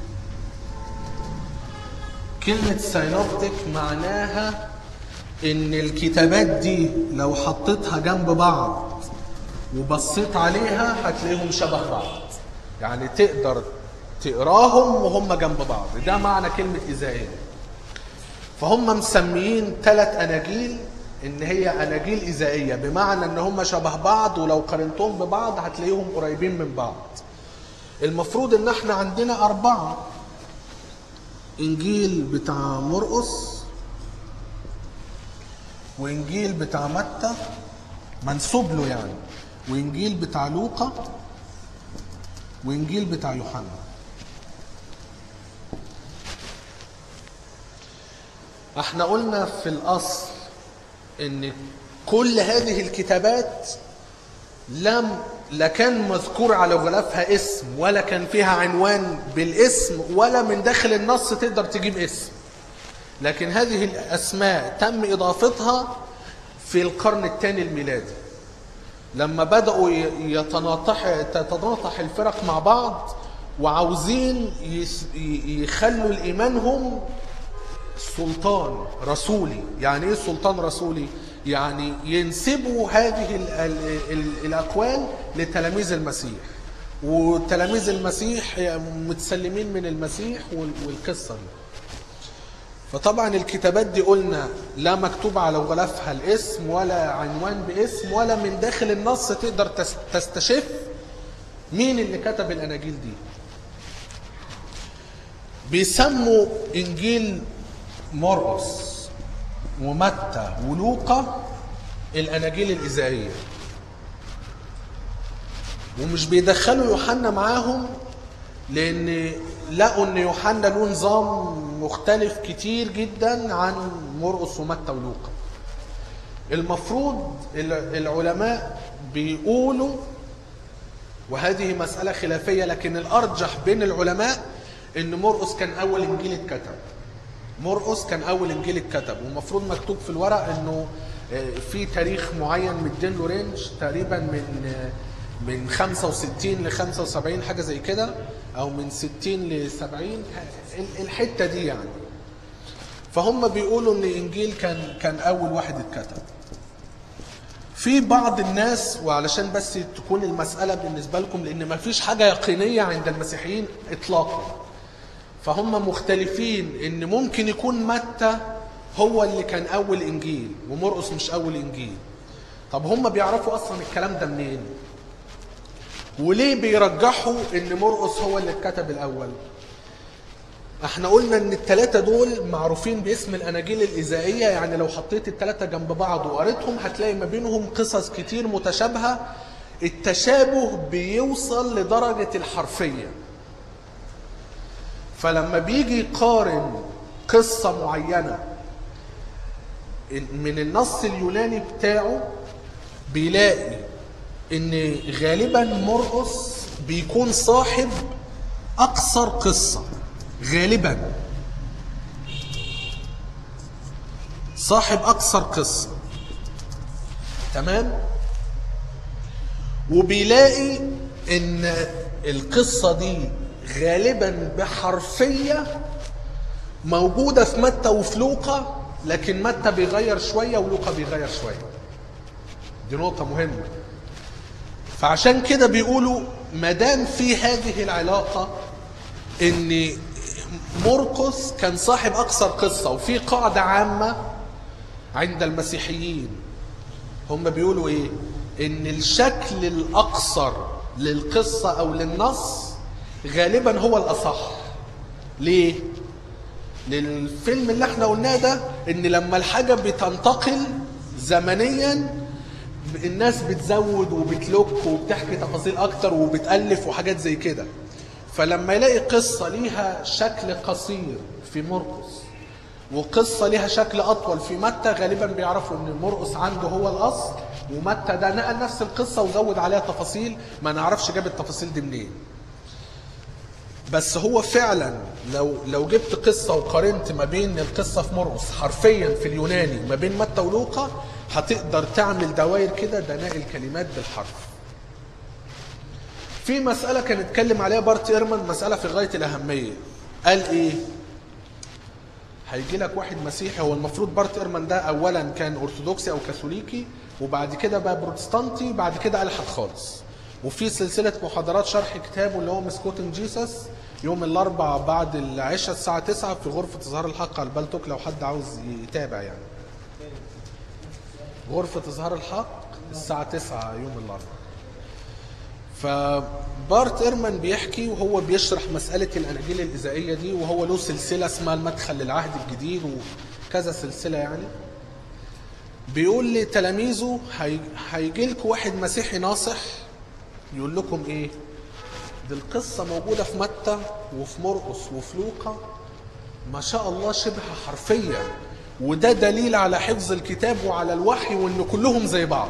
كلمة ساينوبتيك معناها إن الكتابات دي لو حطيتها جنب بعض وبصيت عليها هتلاقيهم شبه بعض يعني تقدر تقراهم وهم جنب بعض ده معنى كلمة إذاعية فهم مسميين ثلاث أناجيل إن هي أناجيل إذائية بمعنى إن هم شبه بعض ولو قارنتهم ببعض هتلاقيهم قريبين من بعض المفروض إن احنا عندنا أربعة إنجيل بتاع مرقس وإنجيل بتاع متى منسوب له يعني وإنجيل بتاع لوقا وإنجيل بتاع يوحنا احنا قلنا في الأصل إن كل هذه الكتابات لم لا كان مذكور على غلافها اسم ولا كان فيها عنوان بالاسم ولا من داخل النص تقدر تجيب اسم لكن هذه الأسماء تم إضافتها في القرن الثاني الميلادي لما بدأوا ي- يتناطح تتناطح الفرق مع بعض وعاوزين يس- ي- يخلوا الإيمانهم سلطان رسولي يعني ايه سلطان رسولي يعني ينسبوا هذه ال ال ال الاقوال لتلاميذ المسيح وتلاميذ المسيح متسلمين من المسيح وال- والقصه دي فطبعا الكتابات دي قلنا لا مكتوب على غلافها الاسم ولا عنوان باسم ولا من داخل النص تقدر تس- تستشف مين اللي كتب الاناجيل دي بيسموا انجيل مرقس ومتى ولوقا الاناجيل الاذاعيه ومش بيدخلوا يوحنا معاهم لان لقوا ان يوحنا له نظام مختلف كتير جدا عن مرقس ومتى ولوقا المفروض الع- العلماء بيقولوا وهذه مسألة خلافية لكن الأرجح بين العلماء إن مرقس كان أول إنجيل اتكتب. مرقس كان أول إنجيل اتكتب ومفروض مكتوب في الورق إنه آه، في تاريخ معين مدين له رينج تقريبا من آه، من 65 ل 75 حاجة زي كده أو من 60 ل 70 ال- الحتة دي يعني. فهم بيقولوا إن إنجيل كان كان أول واحد اتكتب. في بعض الناس وعلشان بس تكون المسألة بالنسبة لكم لأن ما فيش حاجة يقينية عند المسيحيين إطلاقا فهم مختلفين إن ممكن يكون متى هو اللي كان أول إنجيل ومرقس مش أول إنجيل طب هم بيعرفوا أصلا الكلام ده منين وليه بيرجحوا إن مرقس هو اللي اتكتب الأول احنا قلنا ان الثلاثه دول معروفين باسم الاناجيل الاذائيه يعني لو حطيت الثلاثه جنب بعض وقريتهم هتلاقي ما بينهم قصص كتير متشابهه التشابه بيوصل لدرجه الحرفيه فلما بيجي يقارن قصه معينه من النص اليوناني بتاعه بيلاقي ان غالبا مرقس بيكون صاحب اقصر قصه غالبا صاحب اقصر قصه تمام وبيلاقي ان القصه دي غالبا بحرفيه موجوده في متى وفي لوقا لكن متى بيغير شويه ولوقا بيغير شويه دي نقطه مهمه فعشان كده بيقولوا ما دام في هذه العلاقه ان مرقس كان صاحب اقصر قصه وفي قاعده عامه عند المسيحيين هم بيقولوا ايه ان الشكل الاقصر للقصه او للنص غالبا هو الاصح ليه للفيلم اللي احنا قلناه ده ان لما الحاجه بتنتقل زمنيا الناس بتزود وبتلوك وبتحكي تفاصيل اكتر وبتالف وحاجات زي كده فلما يلاقي قصه ليها شكل قصير في مرقس وقصة ليها شكل أطول في متى غالبا بيعرفوا إن مرقس عنده هو الأصل ومتى ده نقل نفس القصة وزود عليها تفاصيل ما نعرفش جاب التفاصيل دي منين بس هو فعلا لو لو جبت قصة وقارنت ما بين القصة في مرقس حرفيا في اليوناني ما بين متى ولوقا هتقدر تعمل دوائر كده دناء الكلمات بالحرف في مسألة كان اتكلم عليها بارت إيرمان مسألة في غاية الأهمية قال إيه هيجي لك واحد مسيحي هو المفروض بارت ايرمان ده اولا كان ارثوذكسي او كاثوليكي وبعد كده بقى بروتستانتي بعد كده الحد خالص وفي سلسله محاضرات شرح كتابه اللي هو مسكوتن جيسس يوم الاربعاء بعد العشاء الساعه 9 في غرفه اظهار الحق على البلتوك لو حد عاوز يتابع يعني غرفه اظهار الحق الساعه 9 يوم الاربعاء فبارت ايرمان بيحكي وهو بيشرح مسألة الأناجيل الإذائية دي وهو له سلسلة اسمها المدخل للعهد الجديد وكذا سلسلة يعني بيقول لتلاميذه هي- هيجي لكم واحد مسيحي ناصح يقول لكم ايه دي القصة موجودة في متى وفي مرقس وفي لوقا ما شاء الله شبه حرفيا وده دليل على حفظ الكتاب وعلى الوحي وان كلهم زي بعض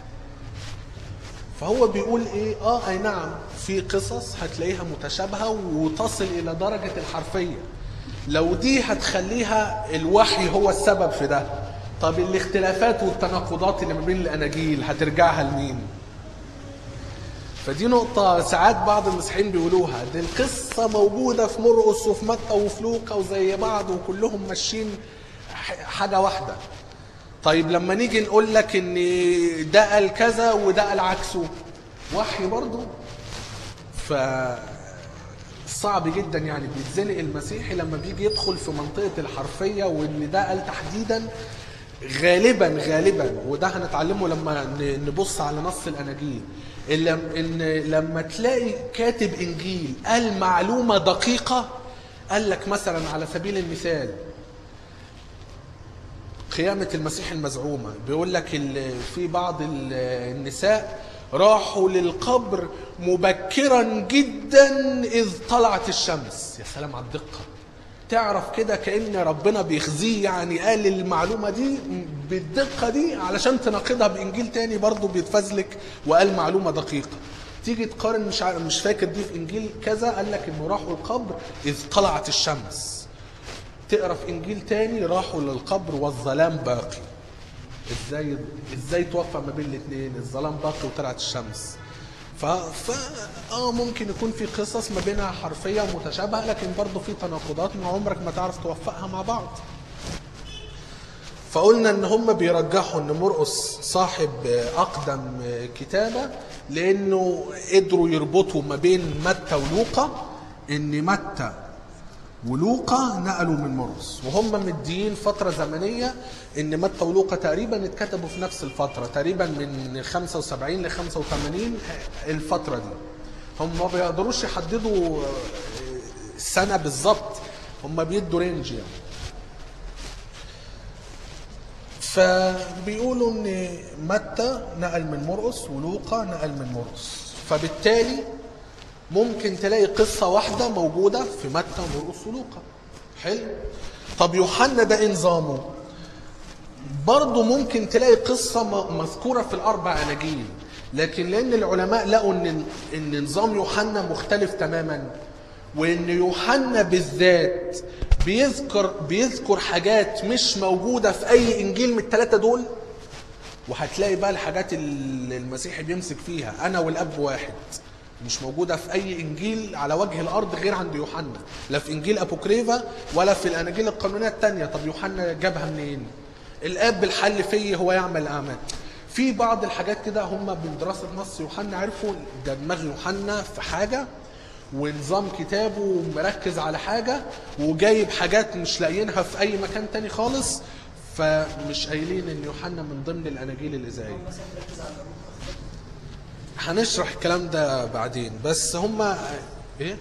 فهو بيقول ايه اه اي نعم في قصص هتلاقيها متشابهه وتصل الى درجه الحرفيه لو دي هتخليها الوحي هو السبب في ده طب الاختلافات والتناقضات اللي ما بين الاناجيل هترجعها لمين فدي نقطة ساعات بعض المسيحيين بيقولوها دي القصة موجودة في مرقس وفي متى وفي لوقا وزي بعض وكلهم ماشيين ح- حاجة واحدة طيب لما نيجي نقول لك ان ده قال كذا وده قال عكسه وحي برضه ف صعب جدا يعني بيتزنق المسيحي لما بيجي يدخل في منطقه الحرفيه وان ده قال تحديدا غالبا غالبا وده هنتعلمه لما ن- نبص على نص الاناجيل ان إن لما تلاقي كاتب انجيل قال معلومه دقيقه قال لك مثلا على سبيل المثال قيامة المسيح المزعومة بيقول لك ال- في بعض ال- النساء راحوا للقبر مبكرا جدا إذ طلعت الشمس يا سلام على الدقة تعرف كده كأن ربنا بيخزيه يعني قال المعلومة دي بالدقة دي علشان تناقضها بإنجيل تاني برضه بيتفزلك وقال معلومة دقيقة تيجي تقارن مش عارف- مش فاكر دي في إنجيل كذا قال لك إنه راحوا القبر إذ طلعت الشمس تقرا في انجيل تاني راحوا للقبر والظلام باقي ازاي ازاي توفق ما بين الاثنين الظلام باقي وطلعت الشمس ف... ف اه ممكن يكون في قصص ما بينها حرفيه ومتشابهه لكن برضه في تناقضات ما عمرك ما تعرف توفقها مع بعض فقلنا ان هم بيرجحوا ان مرقس صاحب اقدم كتابه لانه قدروا يربطوا ما بين متى ولوقا ان متى ولوقا نقلوا من مرقس وهم مديين فترة زمنية ان متى ولوقا تقريبا اتكتبوا في نفس الفترة تقريبا من 75 ل 85 الفترة دي هم ما بيقدروش يحددوا السنة بالظبط هم بيدوا رينج يعني فبيقولوا ان متى نقل من مرقس ولوقا نقل من مرقس فبالتالي ممكن تلاقي قصة واحدة موجودة في متى ومرقس ولوقا حلو طب يوحنا ده إيه نظامه برضه ممكن تلاقي قصة م- مذكورة في الأربع أناجيل لكن لأن العلماء لقوا إن إن نظام يوحنا مختلف تماما وان يوحنا بالذات بيذكر بيذكر حاجات مش موجوده في اي انجيل من الثلاثه دول وهتلاقي بقى الحاجات اللي المسيحي بيمسك فيها انا والاب واحد مش موجوده في اي انجيل على وجه الارض غير عند يوحنا لا في انجيل ابوكريفا ولا في الاناجيل القانونيه الثانيه طب يوحنا جابها منين الاب بالحل فيه هو يعمل الاعمال في بعض الحاجات كده هم من دراسه نص يوحنا عرفوا ده دماغ يوحنا في حاجه ونظام كتابه مركز على حاجه وجايب حاجات مش لاقيينها في اي مكان تاني خالص فمش قايلين ان يوحنا من ضمن الاناجيل الاذاعيه مثلا ركز على الروح هنشرح الكلام ده بعدين بس هما ايه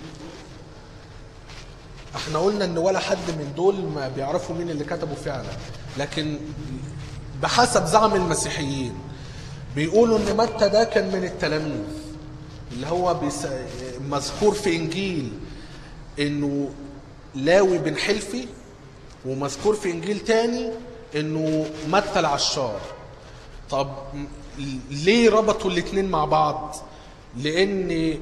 احنا قلنا ان ولا حد من دول ما بيعرفوا مين اللي كتبوا فعلا لكن بحسب زعم المسيحيين بيقولوا ان متى ده كان من التلاميذ اللي هو بيس... مذكور في انجيل انه لاوي بن حلفي ومذكور في انجيل تاني انه متى العشار طب م- ليه ربطوا الاتنين مع بعض لان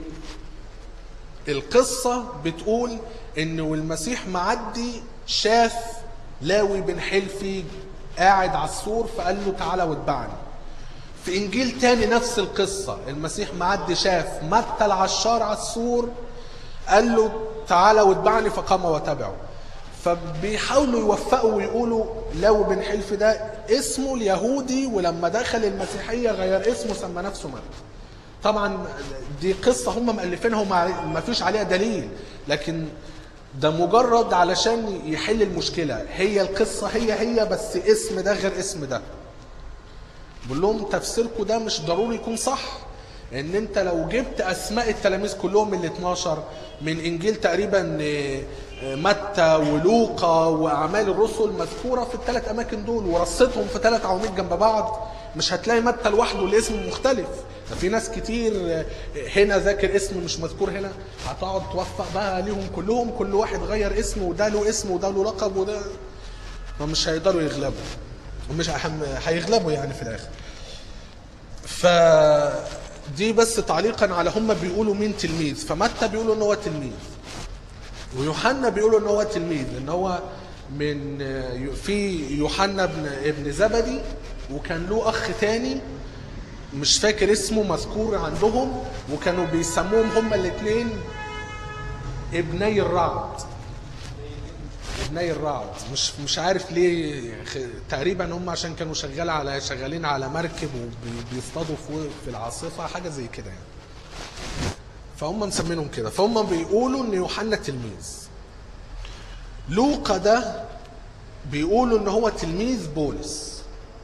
القصة بتقول انه المسيح معدي شاف لاوي بن حلفي قاعد على السور فقال له تعالى واتبعني في انجيل تاني نفس القصة المسيح معدي شاف متى العشار على السور قال له تعالى واتبعني فقام وتبعه فبيحاولوا يوفقوا ويقولوا لو بن حلف ده اسمه اليهودي ولما دخل المسيحية غير اسمه سمى نفسه متى طبعا دي قصة هم مألفينها وما ما فيش عليها دليل لكن ده مجرد علشان يحل المشكلة هي القصة هي هي بس اسم ده غير اسم ده بقول لهم تفسيركم ده مش ضروري يكون صح ان انت لو جبت اسماء التلاميذ كلهم من ال 12 من انجيل تقريبا آه، آه، متى ولوقا واعمال الرسل مذكوره في الثلاث اماكن دول ورصيتهم في ثلاث عواميد جنب بعض مش هتلاقي متى لوحده الاسم مختلف ده في ناس كتير آه، هنا ذاكر اسم مش مذكور هنا هتقعد توفق بقى ليهم كلهم كل واحد غير اسمه وده له اسم وده له لقب وده فمش هيقدروا يغلبوا ومش هيحم- هيغلبوا يعني في الاخر ف دي بس تعليقا على هم بيقولوا مين تلميذ فمتى بيقولوا ان هو تلميذ ويوحنا بيقولوا ان هو تلميذ ان هو من في يوحنا ابن ابن زبدي وكان له اخ تاني مش فاكر اسمه مذكور عندهم وكانوا بيسموهم هما الاثنين ابني الرعد ابني الرعد مش مش عارف ليه خ- تقريبا هم عشان كانوا شغال على شغالين على مركب وبيصطادوا فوق في العاصفه حاجه زي كده يعني فهم مسمينهم كده فهم بيقولوا ان يوحنا تلميذ لوقا ده بيقولوا ان هو تلميذ بولس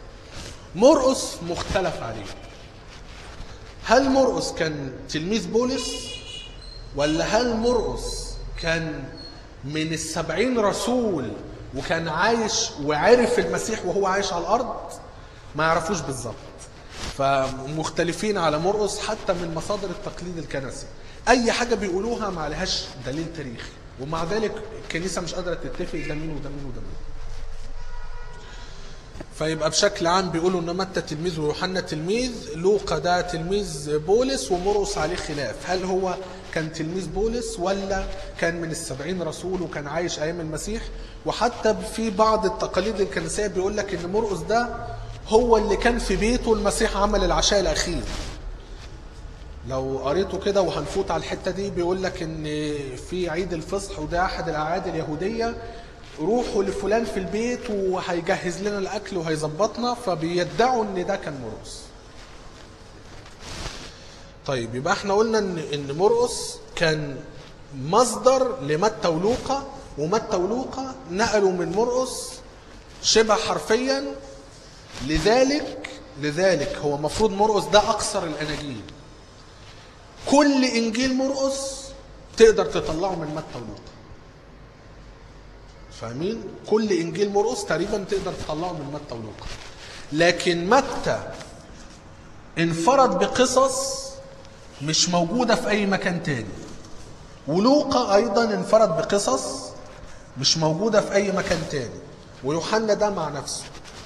مرقس مختلف عليه هل مرقس كان تلميذ بولس ولا هل مرقس كان من السبعين رسول وكان عايش وعرف المسيح وهو عايش على الأرض ما يعرفوش بالظبط فمختلفين على مرقس حتى من مصادر التقليد الكنسي أي حاجة بيقولوها ما عليهاش دليل تاريخي ومع ذلك الكنيسة مش قادرة تتفق ده مين وده مين وده مين فيبقى بشكل عام بيقولوا ان متى تلميذ ويوحنا تلميذ لوقا ده تلميذ بولس ومرقس عليه خلاف هل هو كان تلميذ بولس ولا كان من السبعين رسول وكان عايش ايام المسيح وحتى في بعض التقاليد الكنسيه بيقول لك ان مرقس ده هو اللي كان في بيته المسيح عمل العشاء الاخير لو قريته كده وهنفوت على الحته دي بيقول لك ان في عيد الفصح وده احد الاعياد اليهوديه روحوا لفلان في البيت وهيجهز لنا الاكل وهيظبطنا فبيدعوا ان ده كان مرقس طيب يبقى احنا قلنا ان ان مرقس كان مصدر لمتى ولوقا ومتى ولوقا نقلوا من مرقس شبه حرفيا لذلك لذلك هو المفروض مرقس ده اقصر الاناجيل كل انجيل مرقس تقدر تطلعه من متى ولوقا فاهمين كل انجيل مرقس تقريبا تقدر تطلعه من متى ولوقا لكن متى انفرد بقصص مش موجوده في اي مكان تاني ولوقا ايضا انفرد بقصص مش موجوده في اي مكان تاني ويوحنا ده مع نفسه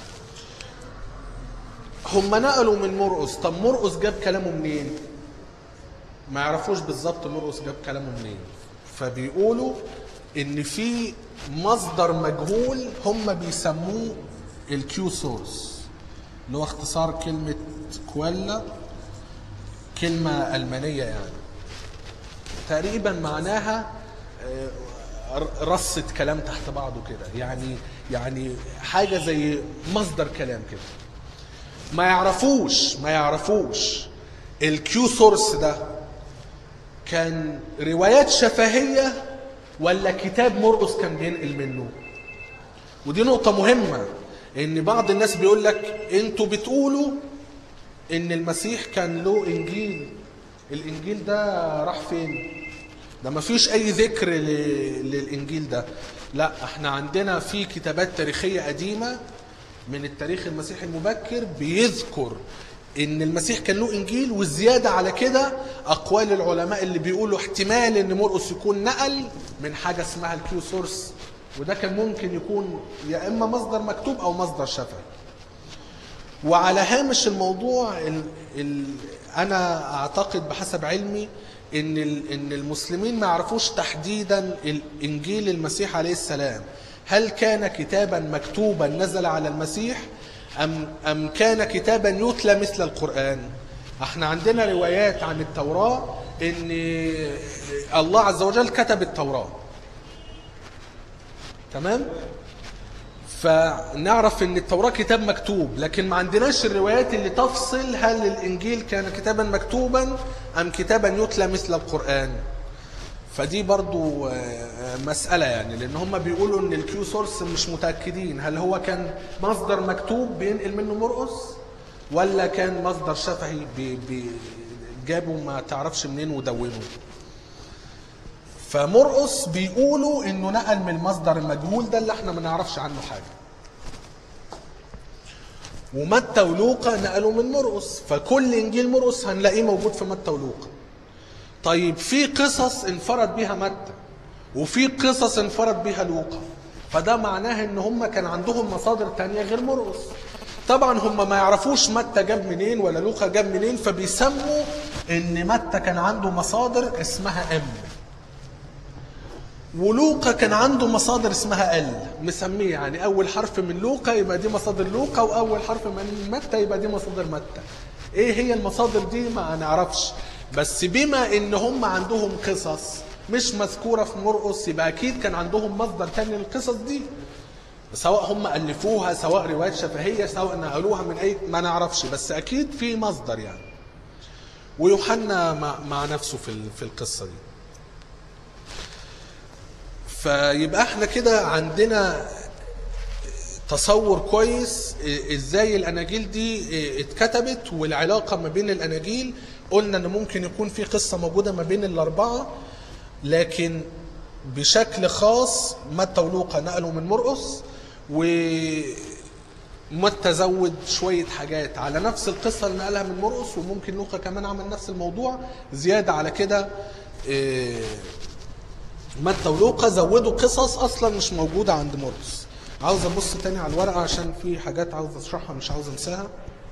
هم نقلوا من مرقس طب مرقس جاب كلامه منين ما يعرفوش بالظبط مرقس جاب كلامه منين فبيقولوا ان في مصدر مجهول هم بيسموه الكيو سورس اللي هو اختصار كلمة كوالا كلمة ألمانية يعني تقريبا معناها آه، رصة كلام تحت بعضه كده يعني يعني حاجة زي مصدر كلام كده ما يعرفوش ما يعرفوش الكيو سورس ده كان روايات شفهية ولا كتاب مرقس كان بينقل منه ودي نقطة مهمة ان بعض الناس بيقول لك انتوا بتقولوا ان المسيح كان له انجيل الانجيل ده راح فين ده ما فيش اي ذكر ل- للانجيل ده لا احنا عندنا في كتابات تاريخية قديمة من التاريخ المسيحي المبكر بيذكر ان المسيح كان له انجيل والزيادة على كده اقوال العلماء اللي بيقولوا احتمال ان مرقس يكون نقل من حاجة اسمها الكيو سورس وده كان ممكن يكون يا اما مصدر مكتوب او مصدر شفهي وعلى هامش الموضوع ال ال انا اعتقد بحسب علمي ان ال ان المسلمين ما يعرفوش تحديدا الانجيل المسيح عليه السلام هل كان كتابا مكتوبا نزل على المسيح ام ام كان كتابا يتلى مثل القران احنا عندنا روايات عن التوراه ان الله عز وجل كتب التوراه تمام فنعرف ان التوراة كتاب مكتوب لكن ما عندناش الروايات اللي تفصل هل الانجيل كان كتابا مكتوبا ام كتابا يتلى مثل القرآن فدي برضو آه، مسألة يعني لان هم بيقولوا ان الكيو سورس مش متأكدين هل هو كان مصدر مكتوب بينقل منه مرقس ولا كان مصدر شفهي بي بي جابوا ما تعرفش منين ودونوا فمرقس بيقولوا انه نقل من المصدر المجهول ده اللي احنا ما نعرفش عنه حاجه ومتى ولوقا نقلوا من مرقس فكل انجيل مرقس هنلاقيه موجود في متى ولوقا طيب في قصص انفرد بيها متى وفي قصص انفرد بيها لوقا فده معناه ان هم كان عندهم مصادر تانية غير مرقس طبعا هم ما يعرفوش متى جاب منين ولا لوقا جاب منين فبيسموا ان متى كان عنده مصادر اسمها ام ولوقا كان عنده مصادر اسمها ال مسميه يعني اول حرف من لوقا يبقى دي مصادر لوقا واول حرف من متى يبقى دي مصادر متى ايه هي المصادر دي ما نعرفش بس بما ان هم عندهم قصص مش مذكوره في مرقس يبقى اكيد كان عندهم مصدر تاني للقصص دي سواء هم الفوها سواء روايات شفهيه سواء نقلوها من اي ما نعرفش بس اكيد في مصدر يعني ويوحنا مع, مع نفسه في ال- في القصه دي فيبقى احنا كده عندنا تصور كويس ازاي الاناجيل دي اتكتبت والعلاقه ما بين الاناجيل قلنا ان ممكن يكون في قصه موجوده ما بين الاربعه لكن بشكل خاص متى ولوقا نقلوا من مرقس ومتى زود شويه حاجات على نفس القصه اللي نقلها من مرقس وممكن لوقا كمان عمل نفس الموضوع زياده على كده إيه متى ولوقا زودوا قصص اصلا مش موجوده عند مرقس عاوز ابص تاني على الورقه عشان في حاجات عاوز اشرحها مش عاوز انساها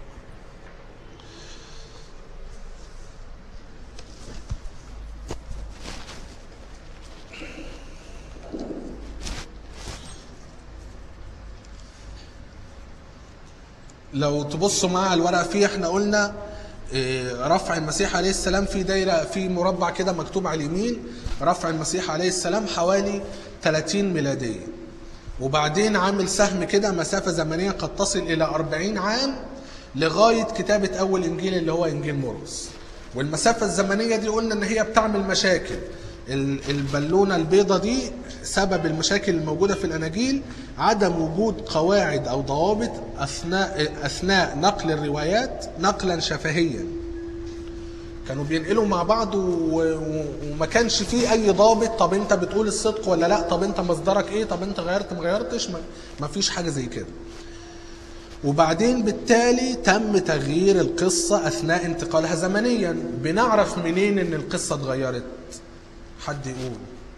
لو تبصوا معايا على الورقه فيه احنا قلنا إيه، رفع المسيح عليه السلام في دايره في مربع كده مكتوب على اليمين رفع المسيح عليه السلام حوالي 30 ميلاديه وبعدين عامل سهم كده مسافه زمنيه قد تصل الى 40 عام لغايه كتابه اول انجيل اللي هو انجيل مرقس والمسافه الزمنيه دي قلنا ان هي بتعمل مشاكل ال- البالونه البيضه دي سبب المشاكل الموجوده في الاناجيل عدم وجود قواعد او ضوابط اثناء اثناء نقل الروايات نقلا شفهيا كانوا بينقلوا مع بعض و... و... وما كانش فيه اي ضابط طب انت بتقول الصدق ولا لا طب انت مصدرك ايه طب انت غيرت ما غيرتش ما... ما فيش حاجه زي كده وبعدين بالتالي تم تغيير القصه اثناء انتقالها زمنيا بنعرف منين ان القصه اتغيرت حد يقول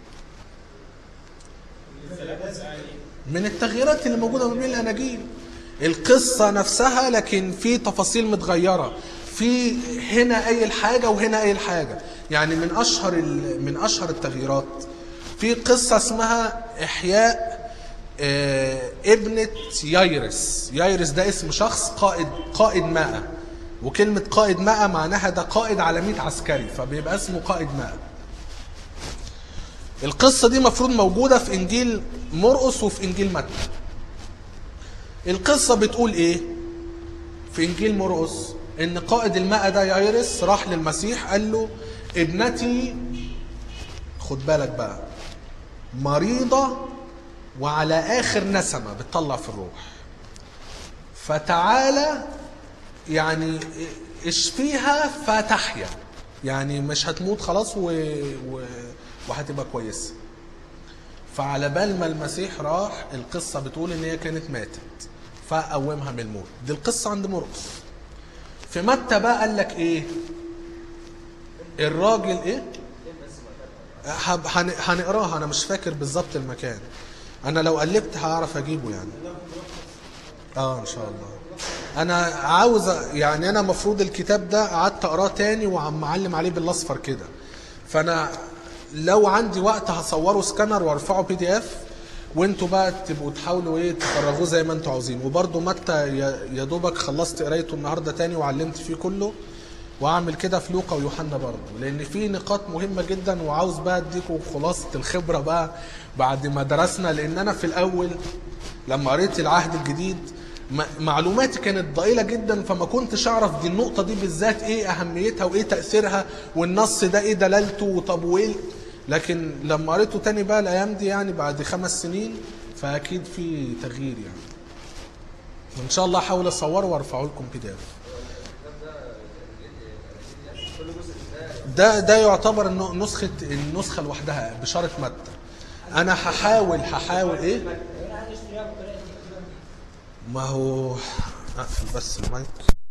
من التغييرات اللي موجوده ما بين الاناجيل القصه نفسها لكن في تفاصيل متغيره في هنا قايل حاجه وهنا قايل حاجه يعني من اشهر ال- من اشهر التغييرات في قصة اسمها إحياء آه، ابنة يايرس يايرس ده اسم شخص قائد قائد مائة وكلمة قائد مائة معناها ده قائد على 100 عسكري فبيبقى اسمه قائد مائة القصة دي مفروض موجودة في إنجيل مرقس وفي إنجيل متى القصة بتقول إيه في إنجيل مرقس إن قائد المائة ده يايرس راح للمسيح قال له ابنتي خد بالك بقى مريضة وعلى آخر نسمة بتطلع في الروح فتعالى يعني اشفيها فتحيا يعني مش هتموت خلاص و... و... وهتبقى كويسة فعلى بال ما المسيح راح القصة بتقول ان هي كانت ماتت فقومها من الموت دي القصة عند مرقس في متى بقى قال لك ايه الراجل ايه هب- هن- هنقراها انا مش فاكر بالظبط المكان انا لو قلبت هعرف اجيبه يعني اه ان شاء الله انا عاوز أ- يعني انا مفروض الكتاب ده قعدت اقراه تاني وعم معلم عليه بالاصفر كده فانا لو عندي وقت هصوره سكانر وارفعه بي دي اف وانتوا بقى تبقوا تحاولوا ايه تفرغوه زي ما انتوا عاوزين وبرده متى يا يا دوبك خلصت قرايته النهارده تاني وعلمت فيه كله واعمل كده في لوقا ويوحنا برضه لان في نقاط مهمه جدا وعاوز بقى اديكم خلاصه الخبره بقى بعد ما درسنا لان انا في الاول لما قريت العهد الجديد م- معلوماتي كانت ضئيله جدا فما كنتش اعرف دي النقطه دي بالذات ايه اهميتها وايه تاثيرها والنص ده ايه دلالته وطب وايه لكن لما قريته تاني بقى الايام دي يعني بعد خمس سنين فاكيد في تغيير يعني وان شاء الله احاول اصوره وارفعه لكم بي دي اف ده ده يعتبر إنه نسخه النسخه لوحدها بشاره متى انا هحاول هحاول ايه انا عايز اشتريها بالطريقه دي تبقى دي. ما هو اقفل بس المايك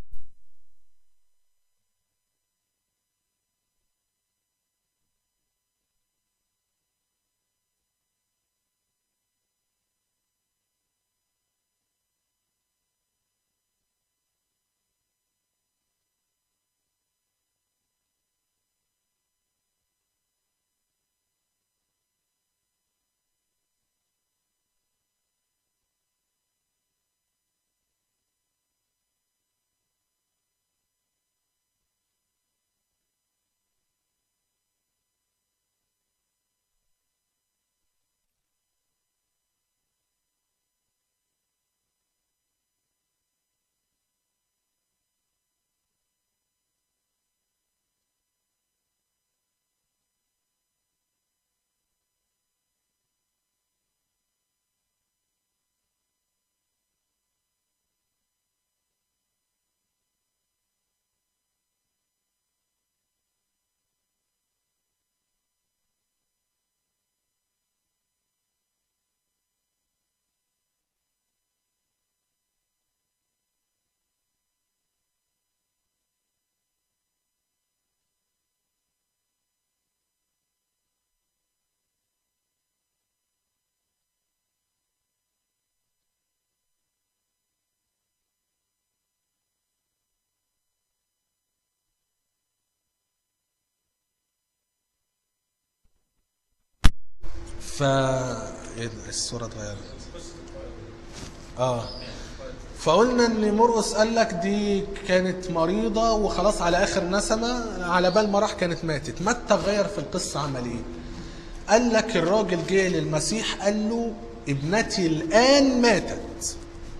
ف إيه ده؟ الصوره اتغيرت اه فقلنا ان مرقس قال لك دي كانت مريضه وخلاص على اخر نسمه على بال ما راح كانت ماتت متى غير في القصه عمل ايه قال لك الراجل جه للمسيح قال له ابنتي الان ماتت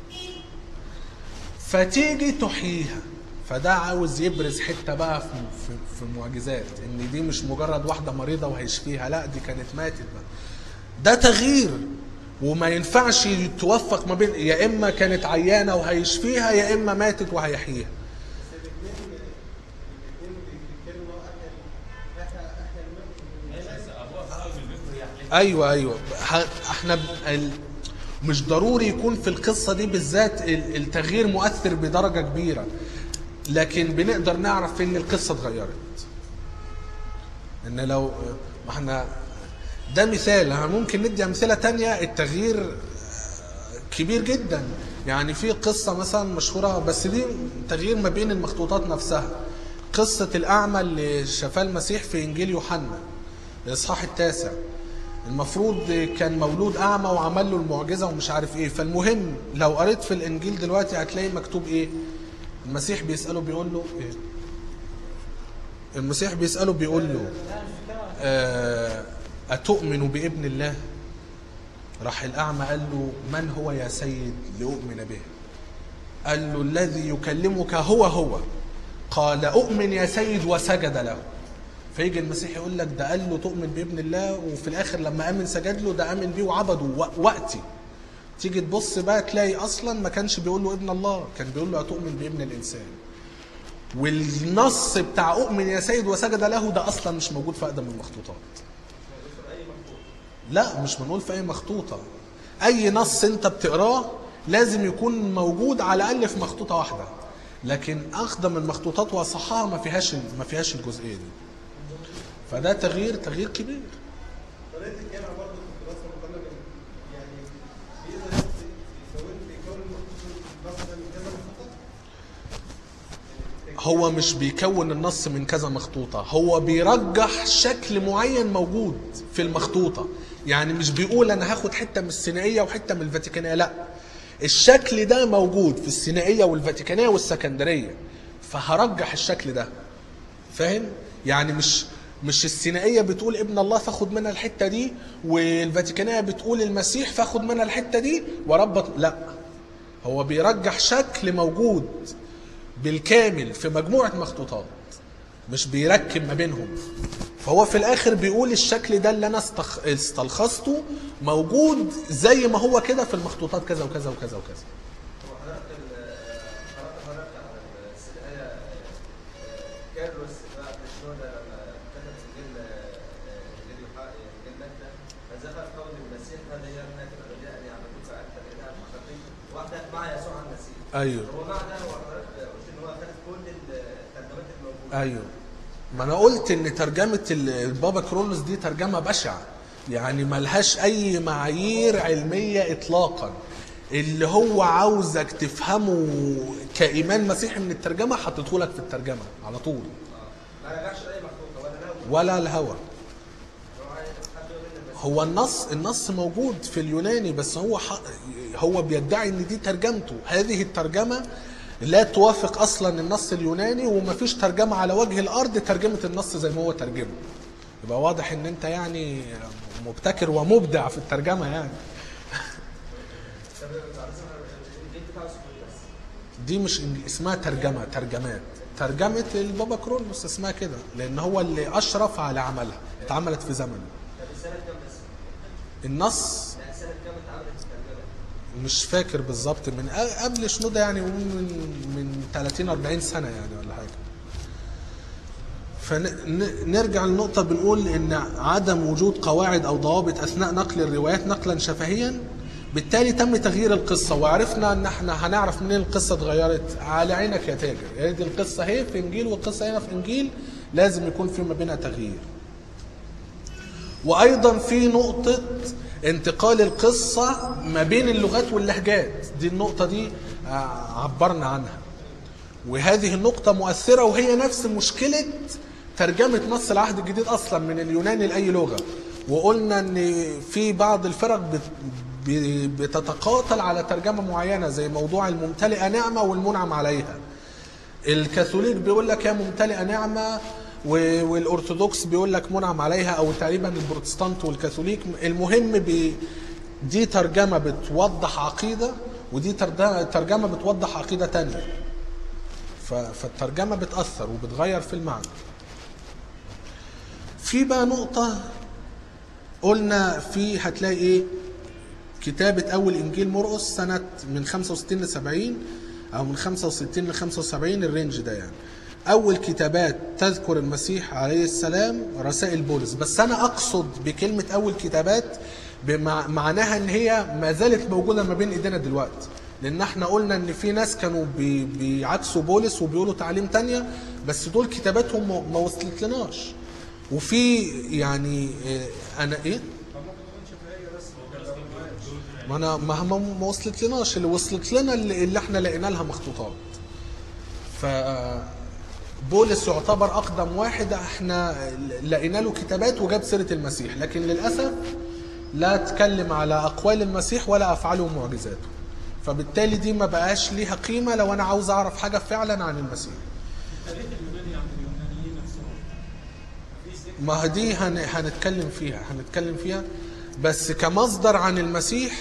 فتيجي تحييها فده عاوز يبرز حته بقى في, في, في معجزات ان دي مش مجرد واحده مريضه وهيشفيها لا دي كانت ماتت بقى ده تغيير وما ينفعش يتوفق ما بين يا اما كانت عيانه وهيشفيها يا اما ماتت وهيحييها بس الاثنين الاثنين بيتكلموا احيا احيا احيا الموت ايوه ايوه ه- احنا ب- ال... مش ضروري يكون في القصه دي بالذات ال- التغيير مؤثر بدرجه كبيره لكن بنقدر نعرف ان القصه اتغيرت ان لو ما احنا ده مثال ها، ممكن ندي امثله تانية التغيير كبير جدا يعني في قصة مثلا مشهورة بس دي تغيير ما بين المخطوطات نفسها قصة الأعمى اللي شفاه المسيح في إنجيل يوحنا الإصحاح التاسع المفروض كان مولود اعمى وعمل له المعجزه ومش عارف ايه فالمهم لو قريت في الانجيل دلوقتي هتلاقي مكتوب ايه المسيح بيساله بيقول له ايه المسيح بيساله بيقول له آه، أتؤمن بابن الله راح الأعمى قال له من هو يا سيد لأؤمن به قال له الذي يكلمك هو هو قال أؤمن يا سيد وسجد له فيجي المسيح يقول لك ده قال له تؤمن بابن الله وفي الآخر لما آمن سجد له ده آمن بيه وعبده و- وقتي تيجي تبص بقى تلاقي أصلا ما كانش بيقول له ابن الله كان بيقول له أتؤمن بابن الإنسان والنص بتاع أؤمن يا سيد وسجد له ده أصلا مش موجود في أقدم المخطوطات لا مش بنقول في أي مخطوطة أي نص أنت بتقراه لازم يكون موجود على الأقل في مخطوطة واحدة لكن أقدم المخطوطات وأصحها ما فيهاش ما فيهاش الجزئية دي فده تغيير تغيير كبير طريقه الجامع برضه في الدراسه المقارنه بين- يعني بيقدر يكون يكون مثلا كذا مخطط هو مش بيكون النص من كذا مخطوطة هو بيرجح شكل معين موجود في المخطوطة يعني مش بيقول أنا هاخد حتة من السينائية وحتة من الفاتيكانية لا الشكل ده موجود في السينائية والفاتيكانية والسكندرية فهرجح الشكل ده فاهم يعني مش مش السينائية بتقول ابن الله فاخد منها الحتة دي والفاتيكانية بتقول المسيح فاخد منها الحتة دي وربط لا هو بيرجح شكل موجود بالكامل في مجموعة مخطوطات مش بيركب ما بينهم فهو في الاخر بيقول الشكل ده اللي انا استخ... استلخصته موجود زي ما هو كده في المخطوطات كذا وكذا وكذا وكذا هو حضرتك ال- حضرتك حضرتك على السرقاية كارلوس بقى شنودة لما كتب انجيل انجيل يوحنا انجيل متى فذكر قول المسيح هذا هي هناك الرجاء ان يعبدوك انت الاله الحقيقي وحدك مع يسوع المسيح ايوه هو مع ده هو حضرتك قلت ان هو خد كل الترجمات الموجوده ايوه ما انا قلت ان ترجمه ال- البابا كرولوس دي ترجمه بشعه يعني ملهاش اي معايير علميه اطلاقا اللي هو عاوزك تفهمه كايمان مسيحي من الترجمه حطيته لك في الترجمه على طول ما رجعش لاي مخطوطه ولا له ولا الهوى هو عايز حد يقول ان المسيح هو النص النص موجود في اليوناني بس هو ح... هو بيدعي ان دي ترجمته هذه الترجمه لا توافق اصلا النص اليوناني ومفيش ترجمه على وجه الارض ترجمه النص زي ما هو ترجمه يبقى واضح ان انت يعني مبتكر ومبدع في الترجمه يعني طب الانجيل بتاعه اسمه ايه بس؟ دي مش إنج- اسمها ترجمه ترجمات ترجمه البابا كرولوس اسمها كده لان هو اللي اشرف على عملها اتعملت في زمنه طب السنه كام بس؟ النص لا سنه كام اتعملت الترجمه؟ مش فاكر بالظبط من أ- قبل شنودة يعني من من 30 40 سنة يعني ولا حاجة فنرجع للنقطة بنقول إن عدم وجود قواعد أو ضوابط أثناء نقل الروايات نقلا شفهيا بالتالي تم تغيير القصة وعرفنا إن إحنا هنعرف منين القصة اتغيرت على عينك يا تاجر يعني دي القصة اهي في إنجيل والقصة هنا في إنجيل لازم يكون في ما بينها تغيير وايضا في نقطه انتقال القصه ما بين اللغات واللهجات دي النقطه دي آه، عبرنا عنها وهذه النقطه مؤثره وهي نفس مشكله ترجمه نص العهد الجديد اصلا من اليوناني لاي لغه وقلنا ان في بعض الفرق بت- ب- بتتقاتل على ترجمه معينه زي موضوع الممتلئه نعمه والمنعم عليها الكاثوليك بيقول لك يا ممتلئه نعمه و- والارثوذكس بيقول لك منعم عليها او تقريبا البروتستانت والكاثوليك المهم بي دي ترجمه بتوضح عقيده ودي ترد- ترجمه بتوضح عقيده تانية ف- فالترجمه بتاثر وبتغير في المعنى في بقى نقطه قلنا في هتلاقي ايه كتابة أول إنجيل مرقس سنة من 65 ل 70 أو من 65 ل 75 الرينج ده يعني. أول كتابات تذكر المسيح عليه السلام رسائل بولس بس أنا أقصد بكلمة أول كتابات بمع- معناها إن هي ما زالت موجودة ما بين إيدينا دلوقتي لأن احنا قلنا إن في ناس كانوا بي- بيعكسوا بولس وبيقولوا تعليم تانية بس دول كتاباتهم ما- ما وصلت لناش وفي يعني آه، أنا إيه؟ ما انا ما ما ما وصلت لناش اللي وصلت لنا اللي, اللي احنا لقينا لها مخطوطات ف بولس يعتبر اقدم واحد احنا لقينا له كتابات وجاب سيره المسيح لكن للاسف لا تكلم على اقوال المسيح ولا افعاله ومعجزاته فبالتالي دي ما بقاش ليها قيمه لو انا عاوز اعرف حاجه فعلا عن المسيح التاريخ اليوناني عند اليونانيين نفسهم مفيش ذكر ما هي دي هن... هنتكلم فيها هنتكلم فيها بس كمصدر عن المسيح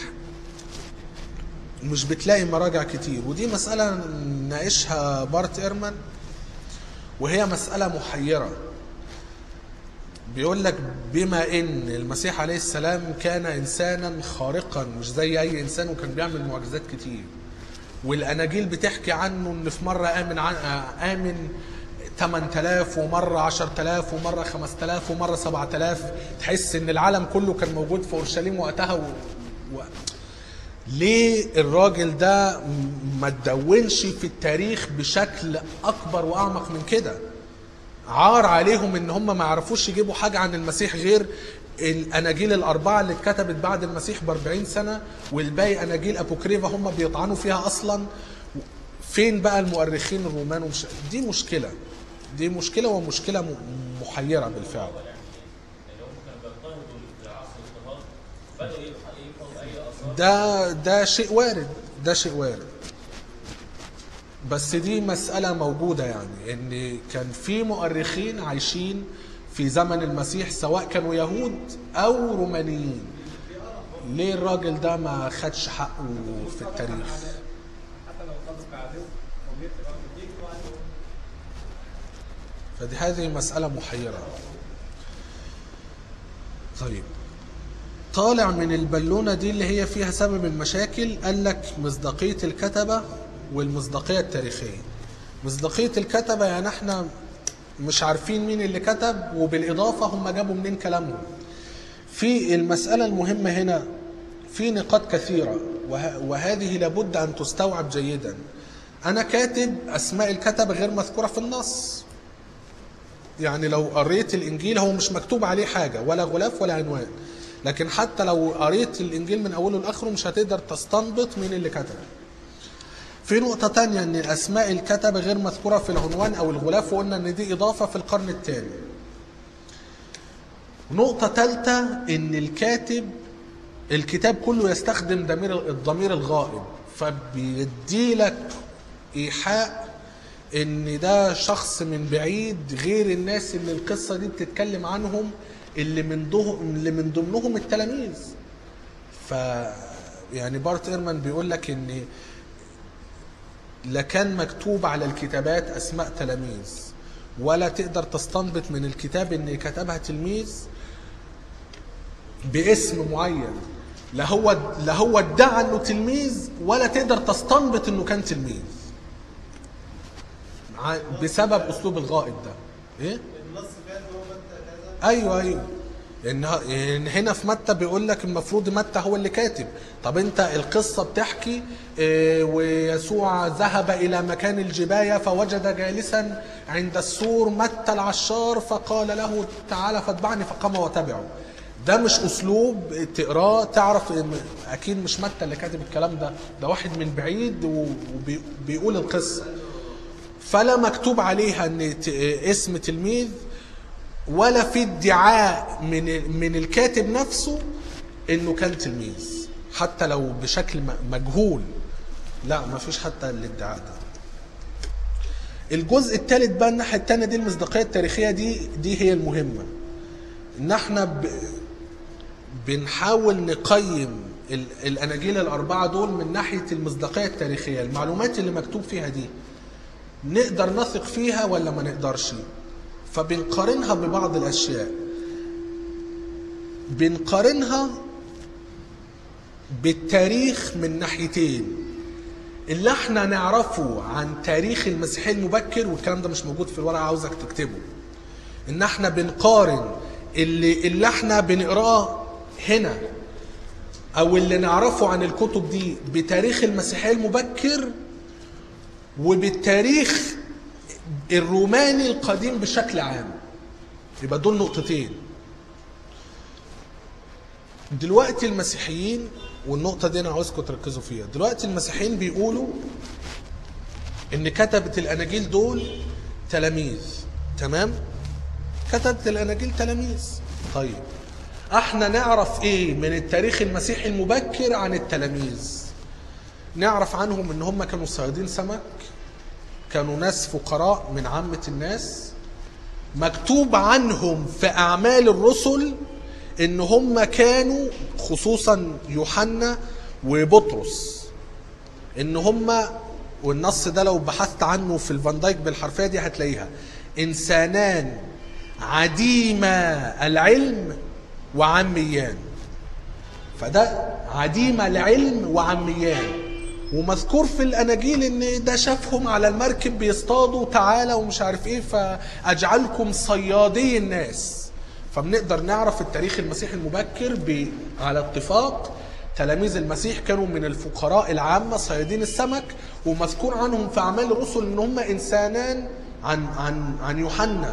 مش بتلاقي مراجع كتير ودي مسألة ناقشها بارت إيرمان وهي مسألة محيرة بيقول لك بما ان المسيح عليه السلام كان انسانا خارقا مش زي اي انسان وكان بيعمل معجزات كتير والاناجيل بتحكي عنه ان في مره امن عن امن 8000 ومره 10000 ومره 5000 ومره 7000 تحس ان العالم كله كان موجود في اورشليم وقتها و... و... ليه الراجل ده م- ما تدونش في التاريخ بشكل اكبر واعمق من كده عار عليهم ان هم ما يعرفوش يجيبوا حاجه عن المسيح غير الاناجيل الاربعه اللي اتكتبت بعد المسيح ب 40 سنه والباقي اناجيل ابوكريفا هم بيطعنوا فيها اصلا فين بقى المؤرخين الرومان ومش دي مشكله دي مشكله ومشكله م- محيره بالفعل يعني هم كانوا بيضطهدوا في العصر الاضطهاد بدأوا يبقى يبقوا أي آثار ده ده شيء وارد ده شيء وارد بس دي مسألة موجودة يعني ان كان في مؤرخين عايشين في زمن المسيح سواء كانوا يهود او رومانيين ليه الراجل ده ما خدش حقه في التاريخ حتى لو خدوا بعدهم وبيكتب او بيكتبوا عنه فدي هذه مسألة محيرة طيب طالع من البالونة دي اللي هي فيها سبب المشاكل قال لك مصداقية الكتبة والمصداقية التاريخية مصداقية الكتبة يعني احنا مش عارفين مين اللي كتب وبالإضافة هم جابوا منين كلامهم في المسألة المهمة هنا في نقاط كثيرة وه- وهذه لابد أن تستوعب جيدا أنا كاتب أسماء الكتبة غير مذكورة في النص يعني لو قريت الانجيل هو مش مكتوب عليه حاجه ولا غلاف ولا عنوان لكن حتى لو قريت الانجيل من اوله لاخره مش هتقدر تستنبط مين اللي كتبه في نقطة تانية ان الاسماء الكتبة غير مذكورة في العنوان او الغلاف وقلنا ان دي اضافة في القرن الثاني نقطة ثالثة ان الكاتب الكتاب كله يستخدم ضمير الضمير الغائب فبيدي لك ايحاء ان ده شخص من بعيد غير الناس اللي القصه دي بتتكلم عنهم اللي من ضمنهم اللي من ضمنهم التلاميذ ف يعني بارت ايرمان بيقول لك ان لا كان مكتوب على الكتابات اسماء تلاميذ ولا تقدر تستنبط من الكتاب ان كتبها تلميذ باسم معين لا هو لا هو ادعى انه تلميذ ولا تقدر تستنبط انه كان تلميذ ع- بسبب اسلوب الغائب ده ايه النص فات هو متى كذا ايوه ايوه ان ه- إن هنا في متى بيقول لك المفروض متى هو اللي كاتب طب انت القصه بتحكي إيه، ويسوع ذهب الى مكان الجبايه فوجد جالسا عند السور متى العشار فقال له تعالى فاتبعني فقام وتبعه ده مش اسلوب تقراه تعرف إن- اكيد مش متى اللي كاتب الكلام ده ده واحد من بعيد وبيقول القصه فلا مكتوب عليها ان ت- اسم تلميذ ولا في ادعاء من من الكاتب نفسه انه كان تلميذ حتى لو بشكل م- مجهول لا ما فيش حتى الادعاء ده الجزء الثالث بقى الناحيه الثانيه دي المصداقيه التاريخيه دي دي هي المهمه ان احنا ب... بنحاول نقيم ال... الاناجيل الاربعه دول من ناحيه المصداقيه التاريخيه المعلومات اللي مكتوب فيها دي نقدر نثق فيها ولا ما نقدرش فبنقارنها ببعض الاشياء بنقارنها بالتاريخ من ناحيتين اللي احنا نعرفه عن تاريخ المسيحيه المبكر والكلام ده مش موجود في الورقه عاوزك تكتبه ان احنا بنقارن اللي اللي احنا بنقراه هنا او اللي نعرفه عن الكتب دي بتاريخ المسيحيه المبكر وبالتاريخ الروماني القديم بشكل عام يبقى دول نقطتين دلوقتي المسيحيين والنقطة دي أنا عاوزكم تركزوا فيها دلوقتي المسيحيين بيقولوا إن كتبة الأناجيل دول تلاميذ تمام كتبة الأناجيل تلاميذ طيب احنا نعرف ايه من التاريخ المسيحي المبكر عن التلاميذ نعرف عنهم ان هم كانوا صيادين سمك كانوا ناس فقراء من عامة الناس مكتوب عنهم في اعمال الرسل ان هم كانوا خصوصا يوحنا وبطرس ان هم والنص ده لو بحثت عنه في الفان دايك بالحرفيه دي هتلاقيها انسانان عديما العلم وعميان فده عديم العلم وعميان ومذكور في الاناجيل ان ده شافهم على المركب بيصطادوا تعالى ومش عارف ايه فاجعلكم صيادي الناس فبنقدر نعرف التاريخ المسيحي المبكر ب... على اتفاق تلاميذ المسيح كانوا من الفقراء العامة صيادين السمك ومذكور عنهم في أعمال الرسل إن هم إنسانان عن عن عن يوحنا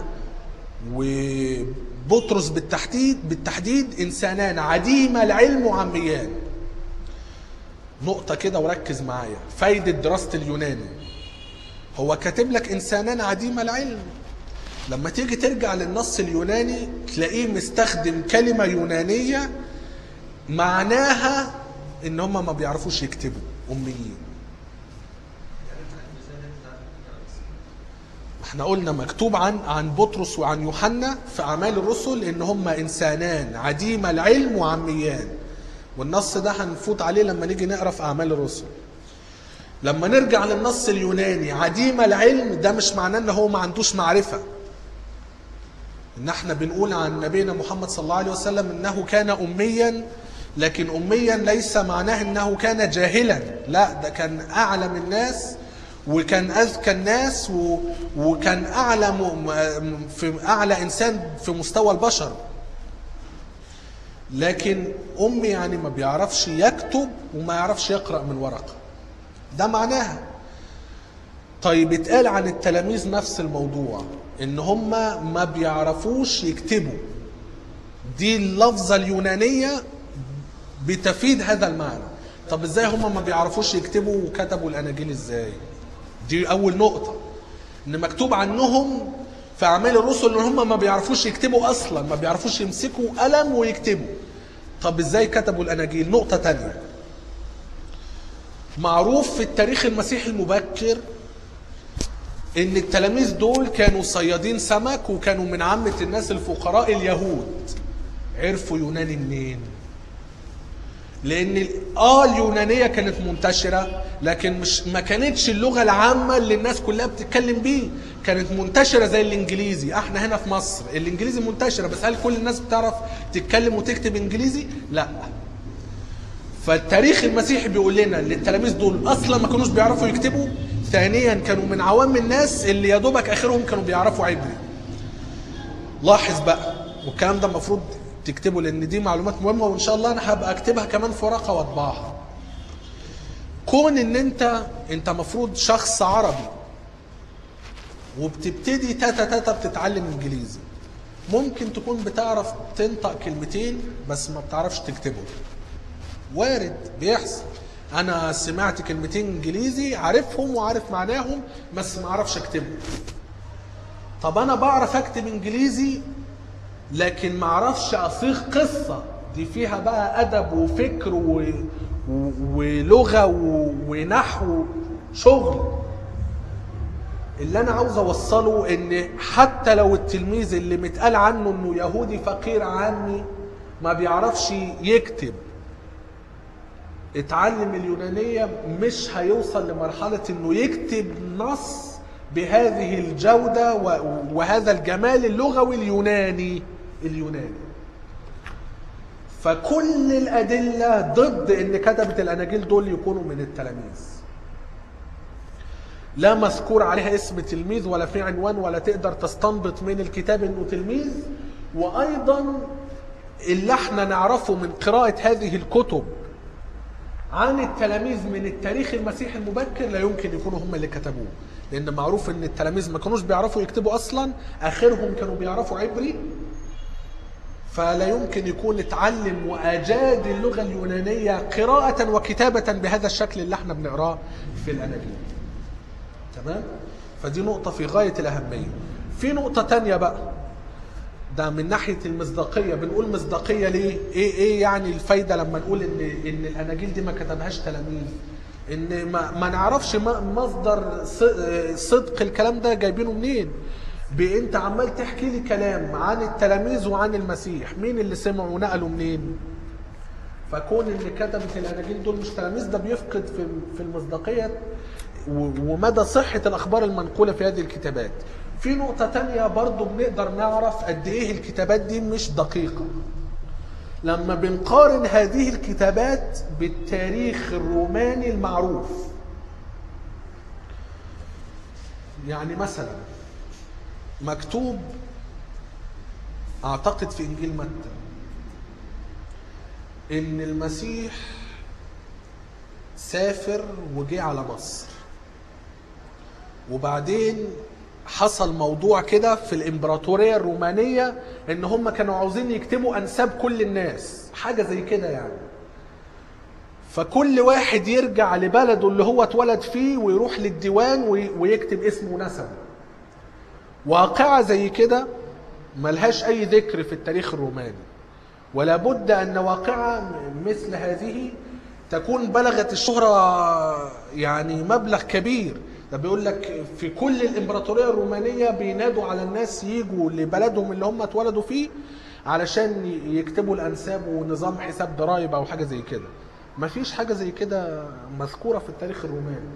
وبطرس بالتحديد بالتحديد إنسانان عديم العلم وعميان نقطة كده وركز معايا فايدة دراسة اليوناني هو كاتب لك إنسانان عديم العلم لما تيجي ترجع للنص اليوناني تلاقيه مستخدم كلمة يونانية معناها ان هم ما بيعرفوش يكتبوا اميين احنا قلنا مكتوب عن عن بطرس وعن يوحنا في اعمال الرسل ان هم انسانان عديم العلم وعميان والنص ده هنفوت عليه لما نيجي نقرا في اعمال الرسل لما نرجع للنص اليوناني عديم العلم ده مش معناه ان هو ما عندوش معرفه ان احنا بنقول عن نبينا محمد صلى الله عليه وسلم انه كان اميا لكن اميا ليس معناه انه كان جاهلا لا ده كان اعلم الناس وكان اذكى الناس و... وكان اعلى م... م- في اعلى انسان في مستوى البشر لكن امي يعني ما بيعرفش يكتب وما يعرفش يقرا من ورقه ده معناها طيب اتقال عن التلاميذ نفس الموضوع ان هم ما بيعرفوش يكتبوا دي اللفظه اليونانيه بتفيد هذا المعنى طب ازاي هم ما بيعرفوش يكتبوا وكتبوا الاناجيل ازاي دي اول نقطه ان مكتوب عنهم في اعمال الرسل ان هم ما بيعرفوش يكتبوا اصلا ما بيعرفوش يمسكوا قلم ويكتبوا طب ازاي كتبوا الاناجيل نقطه تانية معروف في التاريخ المسيحي المبكر ان التلاميذ دول كانوا صيادين سمك وكانوا من عامة الناس الفقراء اليهود عرفوا يوناني منين لان ال- اه اليونانيه كانت منتشره لكن مش ما كانتش اللغه العامه اللي الناس كلها بتتكلم بيه كانت منتشره زي الانجليزي احنا هنا في مصر الانجليزي منتشره بس هل كل الناس بتعرف تتكلم وتكتب انجليزي لا فالتاريخ المسيحي بيقول لنا ان التلاميذ دول اصلا ما كانوش بيعرفوا يكتبوا ثانيا كانوا من عوام الناس اللي يا دوبك اخرهم كانوا بيعرفوا عبري لاحظ بقى والكلام ده المفروض تكتبه لان دي معلومات مهمه وان شاء الله انا هبقى اكتبها كمان في ورقه واطبعها كون ان انت انت مفروض شخص عربي وبتبتدي تاتا تاتا بتتعلم انجليزي ممكن تكون بتعرف تنطق كلمتين بس ما بتعرفش تكتبهم وارد بيحصل انا سمعت كلمتين انجليزي عارفهم وعارف معناهم بس ما اعرفش اكتبهم طب انا بعرف اكتب انجليزي لكن ما اعرفش اصيغ قصه دي فيها بقى ادب وفكر و... و... ولغه و... ونحو شغل اللي انا عاوز اوصله ان حتى لو التلميذ اللي متقال عنه انه يهودي فقير عامي ما بيعرفش يكتب اتعلم اليونانية مش هيوصل لمرحلة انه يكتب نص بهذه الجودة و- وهذا الجمال اللغوي اليوناني اليوناني فكل الأدلة ضد ان كتبة الأناجيل دول يكونوا من التلاميذ لا مذكور عليها اسم تلميذ ولا في عنوان ولا تقدر تستنبط من الكتاب انه تلميذ وايضا اللي احنا نعرفه من قراءة هذه الكتب عن التلاميذ من التاريخ المسيحي المبكر لا يمكن يكونوا هم اللي كتبوه لان معروف ان التلاميذ ما كانوش بيعرفوا يكتبوا اصلا اخرهم كانوا بيعرفوا عبري فلا يمكن يكون اتعلم واجاد اللغه اليونانيه قراءه وكتابه بهذا الشكل اللي احنا بنقراه في الاناجيل تمام فدي نقطه في غايه الاهميه في نقطه تانية بقى ده من ناحيه المصداقيه بنقول مصداقيه ليه ايه ايه يعني الفايده لما نقول ان ان الاناجيل دي ما كتبهاش تلاميذ ان ما, ما نعرفش ما- مصدر ص- صدق الكلام ده جايبينه منين بإيه انت عمال تحكي لي كلام عن التلاميذ وعن المسيح مين اللي سمعوا ونقلوا منين فكون اللي كتبت الاناجيل دول مش تلاميذ ده بيفقد في في المصداقيه و- ومدى صحه الاخبار المنقوله في هذه الكتابات في نقطه تانية برضو بنقدر نعرف قد ايه الكتابات دي مش دقيقه لما بنقارن هذه الكتابات بالتاريخ الروماني المعروف يعني مثلا مكتوب اعتقد في انجيل متى ان المسيح سافر وجه على مصر وبعدين حصل موضوع كده في الامبراطوريه الرومانيه ان هم كانوا عاوزين يكتبوا انساب كل الناس حاجه زي كده يعني فكل واحد يرجع لبلده اللي هو اتولد فيه ويروح للديوان وي- ويكتب اسمه ونسبه واقعه زي كده ملهاش اي ذكر في التاريخ الروماني ولا بد ان واقعه مثل هذه تكون بلغت الشهره يعني مبلغ كبير ده بيقول لك في كل الامبراطوريه الرومانيه بينادوا على الناس يجوا لبلدهم اللي هم اتولدوا فيه علشان يكتبوا الانساب ونظام حساب ضرائب او حاجه زي كده مفيش حاجه زي كده مذكوره في التاريخ الروماني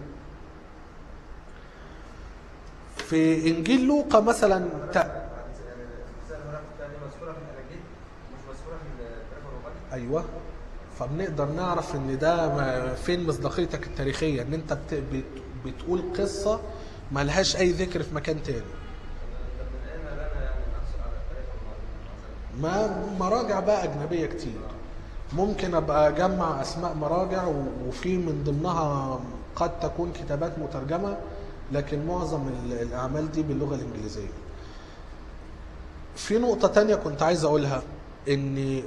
في انجيل لوقا مثلا ت- الرسالة المنافق الثانية مذكورة في الأناجيل مش مذكورة في التاريخ الروماني ايوه فبنقدر نعرف ان ده ما- فين مصداقيتك التاريخيه ان انت بت... بت... بتقول قصه ملهاش اي ذكر في مكان تاني طب من أين لنا يعني نحصل على التاريخ الروماني مثلا؟ ما مراجع بقى اجنبيه كتير ممكن ابقى اجمع اسماء مراجع و... وفي من ضمنها قد تكون كتابات مترجمه لكن معظم ال- الاعمال دي باللغه الانجليزيه في نقطه تانية كنت عايز اقولها ان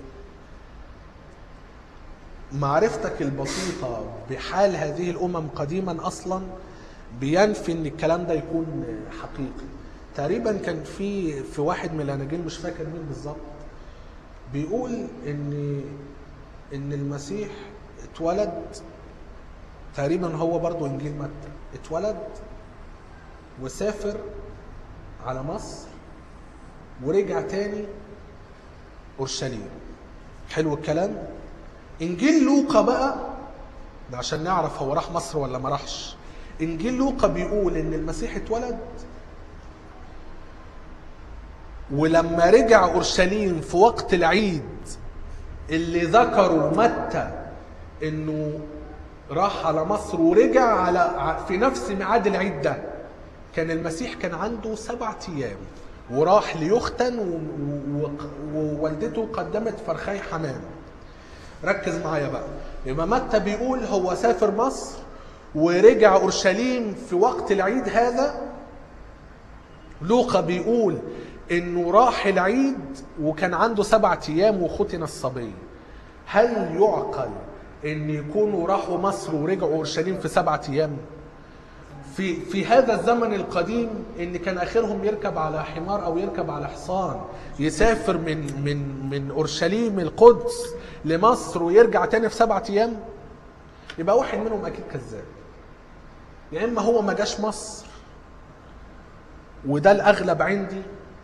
معرفتك البسيطة بحال هذه الأمم قديما أصلا بينفي إن الكلام ده يكون حقيقي تقريبا كان في في واحد من الأناجيل مش فاكر مين بالظبط بيقول إن إن المسيح اتولد تقريبا هو برضو إنجيل متى اتولد وسافر على مصر ورجع تاني أورشليم حلو الكلام انجيل لوقا بقى ده عشان نعرف هو راح مصر ولا ما راحش انجيل لوقا بيقول ان المسيح اتولد ولما رجع اورشليم في وقت العيد اللي ذكروا متى انه راح على مصر ورجع على ع- في نفس ميعاد العيد ده كان المسيح كان عنده سبعة ايام وراح ليختن و- و- و- ووالدته قدمت فرخي حمام ركز معايا بقى يبقى متى بيقول هو سافر مصر ورجع اورشليم في وقت العيد هذا لوقا بيقول انه راح العيد وكان عنده سبعة ايام وختن الصبي هل يعقل ان يكونوا راحوا مصر ورجعوا اورشليم في سبعة ايام في في هذا الزمن القديم ان كان اخرهم يركب على حمار او يركب على حصان يسافر من من من اورشليم القدس لمصر ويرجع تاني في سبعة ايام يبقى واحد منهم اكيد كذاب يا اما هو ما جاش مصر وده الاغلب عندي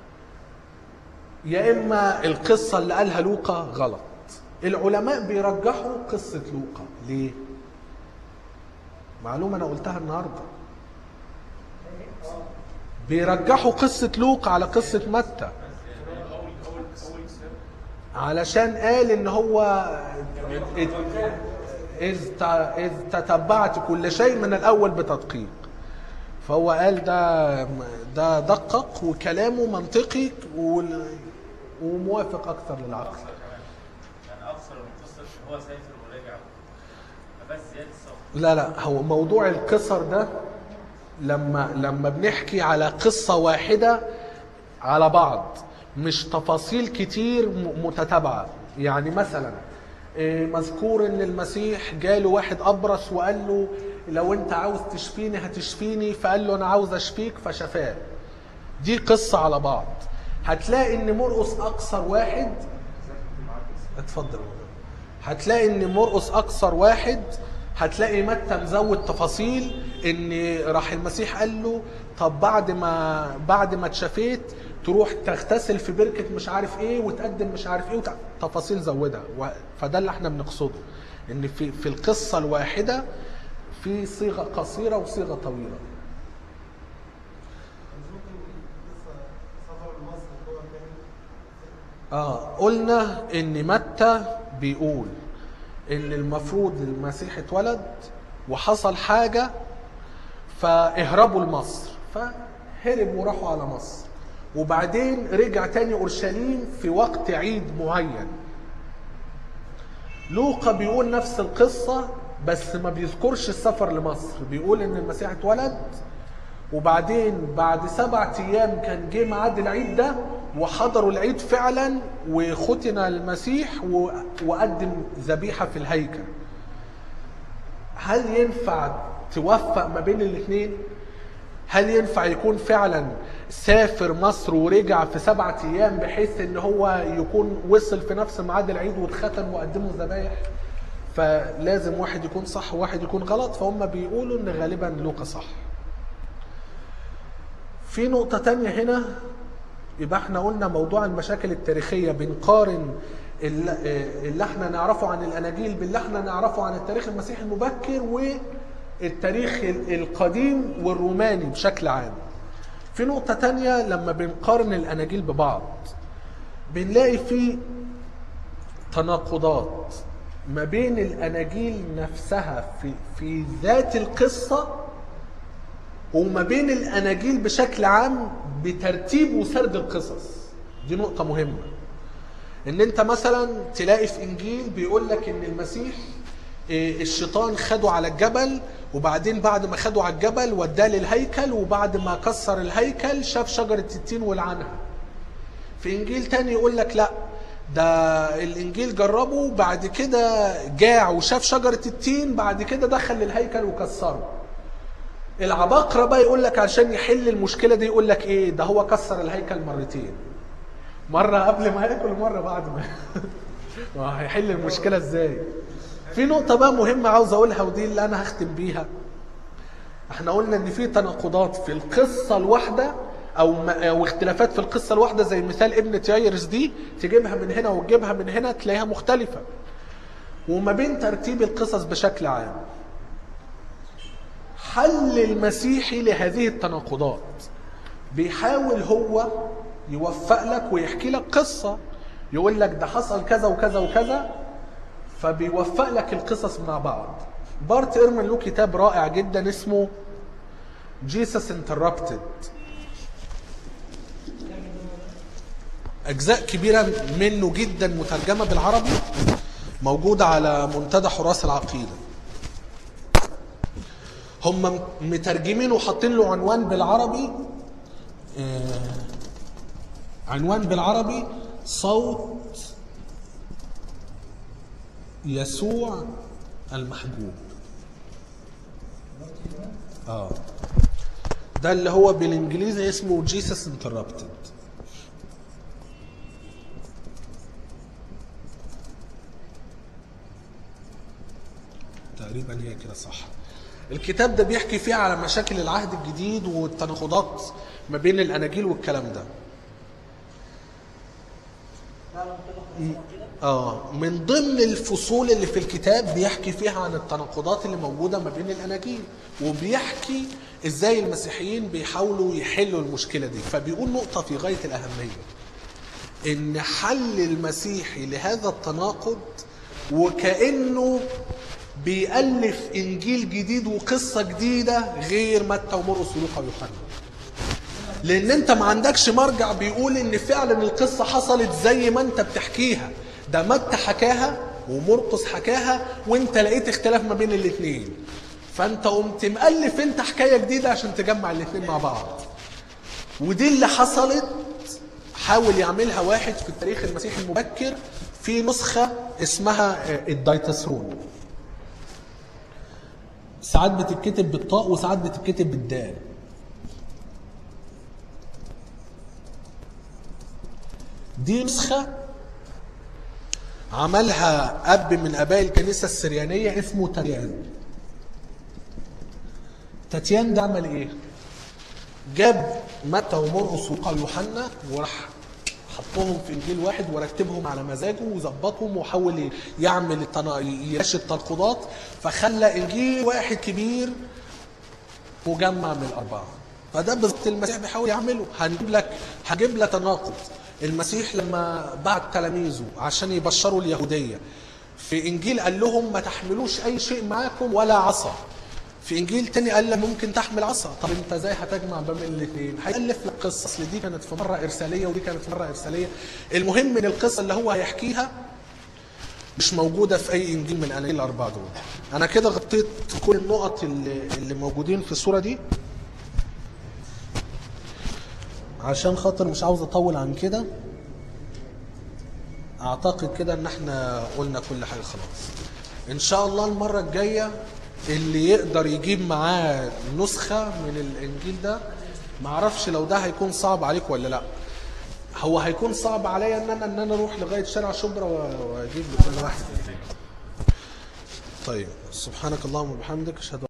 يا اما القصه اللي قالها لوقا غلط العلماء بيرجحوا قصه لوقا ليه معلومه انا قلتها النهارده بيرجحوا قصه لوقا على قصه متى علشان قال ان هو إذ, إذ, ت- إذ تتبعت كل شيء من الاول بتدقيق فهو قال ده ده دقق وكلامه منطقي وال- وموافق اكثر للعقل يعني اكثر من قصه هو سافر ورجع بس زياده السفر لا لا هو موضوع القصر ده لما لما بنحكي على قصة واحدة على بعض مش تفاصيل كتير م- متتابعة يعني مثلا إيه، مذكور ان المسيح جاله واحد ابرص وقال له لو انت عاوز تشفيني هتشفيني فقال له انا عاوز اشفيك فشفاه دي قصة على بعض هتلاقي ان مرقس اقصر واحد اتفضل هتلاقي ان مرقس اقصر واحد هتلاقي متى مزود تفاصيل ان راح المسيح قال له طب بعد ما بعد ما اتشفيت تروح تغتسل في بركه مش عارف ايه وتقدم مش عارف ايه وتع... تفاصيل زودها و... فده اللي احنا بنقصده ان في في القصه الواحده في صيغه قصيره وصيغه طويله مش ممكن لسه سفر لمصر هو كان اه قلنا ان متى بيقول ان المفروض المسيح اتولد وحصل حاجه فاهربوا لمصر فهرب وراحوا على مصر وبعدين رجع تاني اورشليم في وقت عيد معين لوقا بيقول نفس القصه بس ما بيذكرش السفر لمصر بيقول ان المسيح اتولد وبعدين بعد سبعة ايام كان جه ميعاد العيد ده وحضروا العيد فعلا وختن المسيح و- وقدم ذبيحه في الهيكل هل ينفع توفق ما بين الاثنين هل ينفع يكون فعلا سافر مصر ورجع في سبعة ايام بحيث ان هو يكون وصل في نفس ميعاد العيد واتختن وقدموا ذبايح فلازم واحد يكون صح وواحد يكون غلط فهم بيقولوا ان غالبا لوقا صح في نقطة تانية هنا يبقى احنا قلنا موضوع المشاكل التاريخية بنقارن اللي, اللي احنا نعرفه عن الاناجيل باللي احنا نعرفه عن التاريخ المسيحي المبكر والتاريخ ال- القديم والروماني بشكل عام في نقطة تانية لما بنقارن الاناجيل ببعض بنلاقي في تناقضات ما بين الاناجيل نفسها في في ذات القصه وما بين الاناجيل بشكل عام بترتيب وسرد القصص دي نقطه مهمه ان انت مثلا تلاقي في انجيل بيقول لك ان المسيح إيه، الشيطان خده على الجبل وبعدين بعد ما خده على الجبل وداه للهيكل وبعد ما كسر الهيكل شاف شجره التين ولعنها في انجيل تاني يقول لك لا ده الانجيل جربه بعد كده جاع وشاف شجره التين بعد كده دخل للهيكل وكسره العباقرة بقى يقول لك عشان يحل المشكلة دي يقول لك ايه ده هو كسر الهيكل مرتين مرة قبل ما ياكل ومرة بعد ما ما هيحل المشكلة ازاي في نقطة بقى مهمة عاوز اقولها ودي اللي انا هختم بيها احنا قلنا ان في تناقضات في القصة الواحدة او م- او اختلافات في القصة الواحدة زي مثال ابن تيايرس دي تجيبها من هنا وتجيبها من هنا تلاقيها مختلفة وما بين ترتيب القصص بشكل عام حل المسيحي لهذه التناقضات بيحاول هو يوفق لك ويحكي لك قصة يقول لك ده حصل كذا وكذا وكذا فبيوفق لك القصص مع بعض بارت ايرمان له كتاب رائع جدا اسمه جيسس انتربتد اجزاء كبيره منه جدا مترجمه بالعربي موجوده على منتدى حراس العقيده هم مترجمينه وحاطين له عنوان بالعربي آه، عنوان بالعربي صوت يسوع المحبوب اه ده اللي هو بالانجليزي اسمه جيسس انتربتد تقريبا هي كده صح الكتاب ده بيحكي فيه على مشاكل العهد الجديد والتناقضات ما بين الاناجيل والكلام ده فعلا كده خلاص كده اه من ضمن الفصول اللي في الكتاب بيحكي فيها عن التناقضات اللي موجوده ما بين الاناجيل وبيحكي ازاي المسيحيين بيحاولوا يحلوا المشكله دي فبيقول نقطه في غايه الاهميه ان حل المسيحي لهذا التناقض وكانه بيألف انجيل جديد وقصه جديده غير متى ومرقس ولوقا ويوحنا لان انت ما عندكش مرجع بيقول ان فعلا القصه حصلت زي ما انت بتحكيها ده متى حكاها ومرقس حكاها وانت لقيت اختلاف ما بين الاثنين فانت قمت مؤلف انت حكايه جديده عشان تجمع الاثنين مع بعض ودي اللي حصلت حاول يعملها واحد في التاريخ المسيحي المبكر في نسخه اسمها آه، الدايتاسرون ساعات بتتكتب بالطاء وساعات بتتكتب بالدال دي نسخة عملها أب من آباء الكنيسة السريانية اسمه تاتيان تاتيان ده عمل إيه؟ جاب متى ومرقس ولوقا ويوحنا وراح حطهم في انجيل واحد ورتبهم على مزاجه وظبطهم وحاول يعمل التنا... يمشي التناقضات فخلى انجيل واحد كبير مجمع من الاربعه فده بالظبط المسيح بيحاول يعمله هنجيب لك هجيب لك تناقض المسيح لما بعت تلاميذه عشان يبشروا اليهوديه في انجيل قال لهم ما تحملوش اي شيء معاكم ولا عصا في انجيل تاني قال لك ممكن تحمل عصا طب انت ازاي هتجمع بين الاثنين هيالف لك قصه اصل دي كانت في مره ارساليه ودي كانت في مره ارساليه المهم ان القصه اللي هو هيحكيها مش موجوده في اي انجيل من الاناجيل الاربعه دول انا كده غطيت كل النقط اللي, اللي موجودين في الصوره دي عشان خاطر مش عاوز اطول عن كده اعتقد كده ان احنا قلنا كل حاجه خلاص ان شاء الله المره الجايه اللي يقدر يجيب معاه نسخه من الانجيل ده معرفش لو ده هيكون صعب عليك ولا لا هو هيكون صعب عليا ان انا ان انا اروح لغايه شارع شبرا و- واجيب لكل واحد طيب سبحانك اللهم وبحمدك اشهد